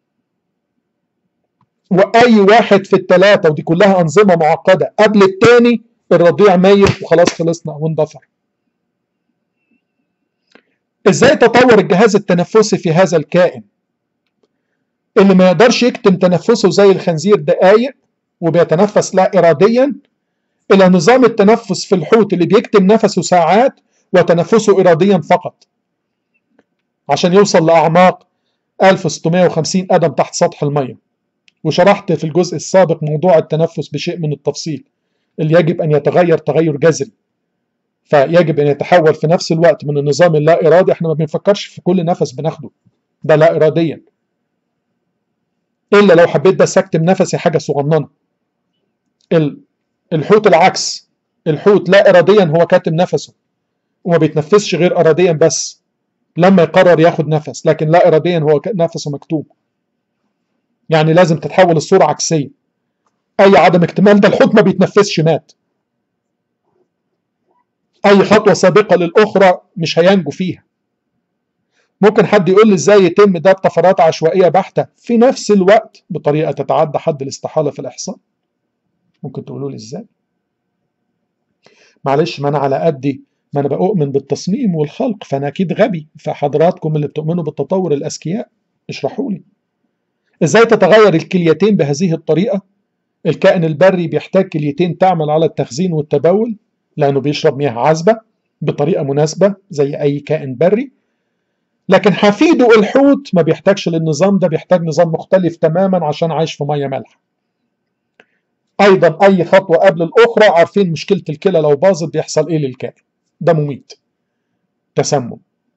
واي واحد في الثلاثه ودي كلها انظمه معقده قبل الثاني الرضيع ميت وخلاص خلصنا واندثر ازاي تطور الجهاز التنفسي في هذا الكائن اللي ما يقدرش يكتم تنفسه زي الخنزير دقايق وبيتنفس لا اراديا الى نظام التنفس في الحوت اللي بيكتم نفسه ساعات وتنفسه اراديا فقط عشان يوصل لاعماق 1650 قدم تحت سطح الميه وشرحت في الجزء السابق موضوع التنفس بشيء من التفصيل اللي يجب ان يتغير تغير جذري فيجب ان يتحول في نفس الوقت من النظام اللا ارادي احنا ما بنفكرش في كل نفس بناخده ده لا اراديا الا لو حبيت بس اكتم نفسي حاجه صغننه الحوت العكس الحوت لا اراديا هو كاتم نفسه وما بيتنفسش غير اراديا بس لما يقرر ياخد نفس لكن لا اراديا هو نفسه مكتوم يعني لازم تتحول الصوره عكسيه اي عدم اكتمال ده الحوت ما بيتنفسش مات اي خطوه سابقه للاخرى مش هينجو فيها ممكن حد يقول لي ازاي يتم ده بطفرات عشوائيه بحته في نفس الوقت بطريقه تتعدى حد الاستحاله في الاحصاء ممكن تقولوا لي ازاي معلش ما انا على قدي ما انا بؤمن بالتصميم والخلق فانا اكيد غبي فحضراتكم اللي بتؤمنوا بالتطور الاذكياء اشرحوا لي ازاي تتغير الكليتين بهذه الطريقه الكائن البري بيحتاج كليتين تعمل على التخزين والتبول لانه بيشرب مياه عذبه بطريقه مناسبه زي اي كائن بري لكن حفيده الحوت ما بيحتاجش للنظام ده بيحتاج نظام مختلف تماما عشان عايش في ميه مالحه ايضا اي خطوه قبل الاخرى عارفين مشكله الكلى لو باظت بيحصل ايه للكائن ده مميت تسمم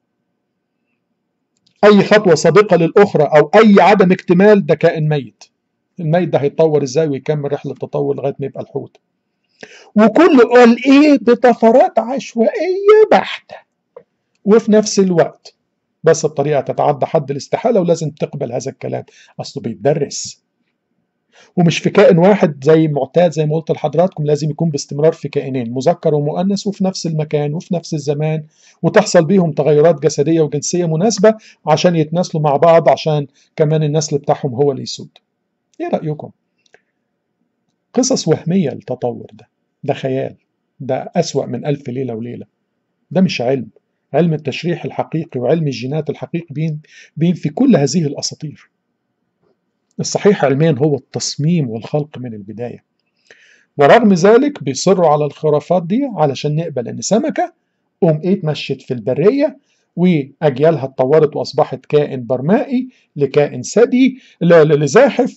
اي خطوه سابقه للاخرى او اي عدم اكتمال ده كائن ميت الميت ده هيتطور ازاي ويكمل رحله التطور لغايه ما يبقى الحوت وكل قال ايه بطفرات عشوائيه بحته وفي نفس الوقت بس بطريقه تتعدى حد الاستحاله ولازم تقبل هذا الكلام اصله بيتدرس ومش في كائن واحد زي معتاد زي ما قلت لحضراتكم لازم يكون باستمرار في كائنين مذكر ومؤنث وفي نفس المكان وفي نفس الزمان وتحصل بيهم تغيرات جسديه وجنسيه مناسبه عشان يتناسلوا مع بعض عشان كمان النسل بتاعهم هو اللي يسود. ايه رايكم؟ قصص وهميه التطور ده ده خيال ده اسوأ من ألف ليله وليله ده مش علم علم التشريح الحقيقي وعلم الجينات الحقيقي بين بين في كل هذه الاساطير الصحيح علميا هو التصميم والخلق من البداية ورغم ذلك بيصروا على الخرافات دي علشان نقبل ان سمكة قوم ايه اتمشت في البرية واجيالها اتطورت واصبحت كائن برمائي لكائن ثدي لزاحف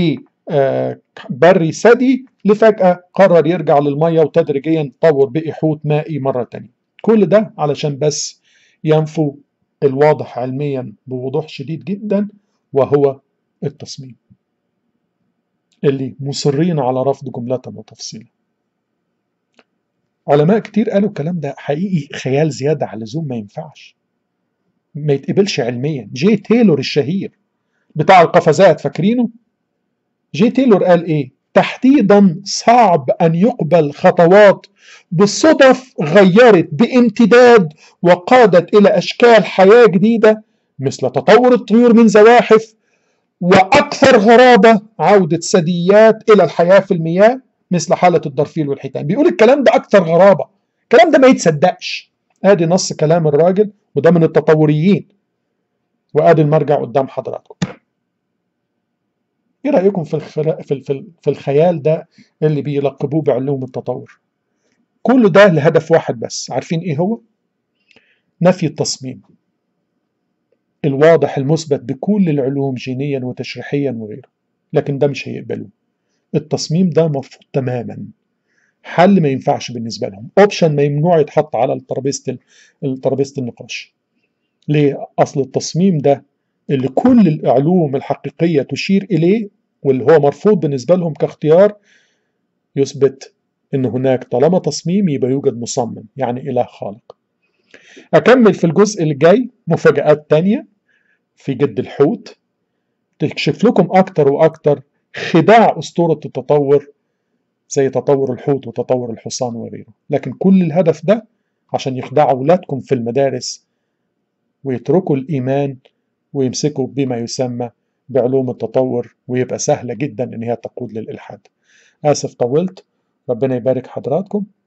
لبري ثدي لفجأة قرر يرجع للمية وتدريجيا طور بقي حوت مائي مرة تانية كل ده علشان بس ينفوا الواضح علميا بوضوح شديد جدا وهو التصميم اللي مصرين على رفض جملة وتفصيلا علماء كتير قالوا الكلام ده حقيقي خيال زيادة على اللزوم ما ينفعش ما يتقبلش علميا جي تايلور الشهير بتاع القفزات فاكرينه جي تايلور قال ايه تحديدا صعب ان يقبل خطوات بالصدف غيرت بامتداد وقادت الى اشكال حياه جديده مثل تطور الطيور من زواحف واكثر غرابه عوده ثدييات الى الحياه في المياه مثل حاله الدرفيل والحيتان بيقول الكلام ده اكثر غرابه الكلام ده ما يتصدقش ادي نص كلام الراجل وده من التطوريين وادي المرجع قدام حضراتكم ايه رايكم في الخلا... في في في الخيال ده اللي بيلقبوه بعلوم التطور كل ده لهدف واحد بس عارفين ايه هو نفي التصميم الواضح المثبت بكل العلوم جينيا وتشريحيا وغيره لكن ده مش هيقبلوه التصميم ده مرفوض تماما حل ما ينفعش بالنسبه لهم اوبشن ممنوع يتحط على ترابيزه ترابيزه النقاش ليه اصل التصميم ده اللي كل العلوم الحقيقيه تشير اليه واللي هو مرفوض بالنسبه لهم كاختيار يثبت ان هناك طالما تصميم يبقى يوجد مصمم يعني اله خالق اكمل في الجزء الجاي مفاجات تانية في جد الحوت تكشف لكم اكتر واكتر خداع اسطوره التطور زي تطور الحوت وتطور الحصان وغيره لكن كل الهدف ده عشان يخدعوا أولادكم في المدارس ويتركوا الإيمان ويمسكوا بما يسمى بعلوم التطور ويبقى سهلة جدا إن هي تقود للإلحاد آسف طولت ربنا يبارك حضراتكم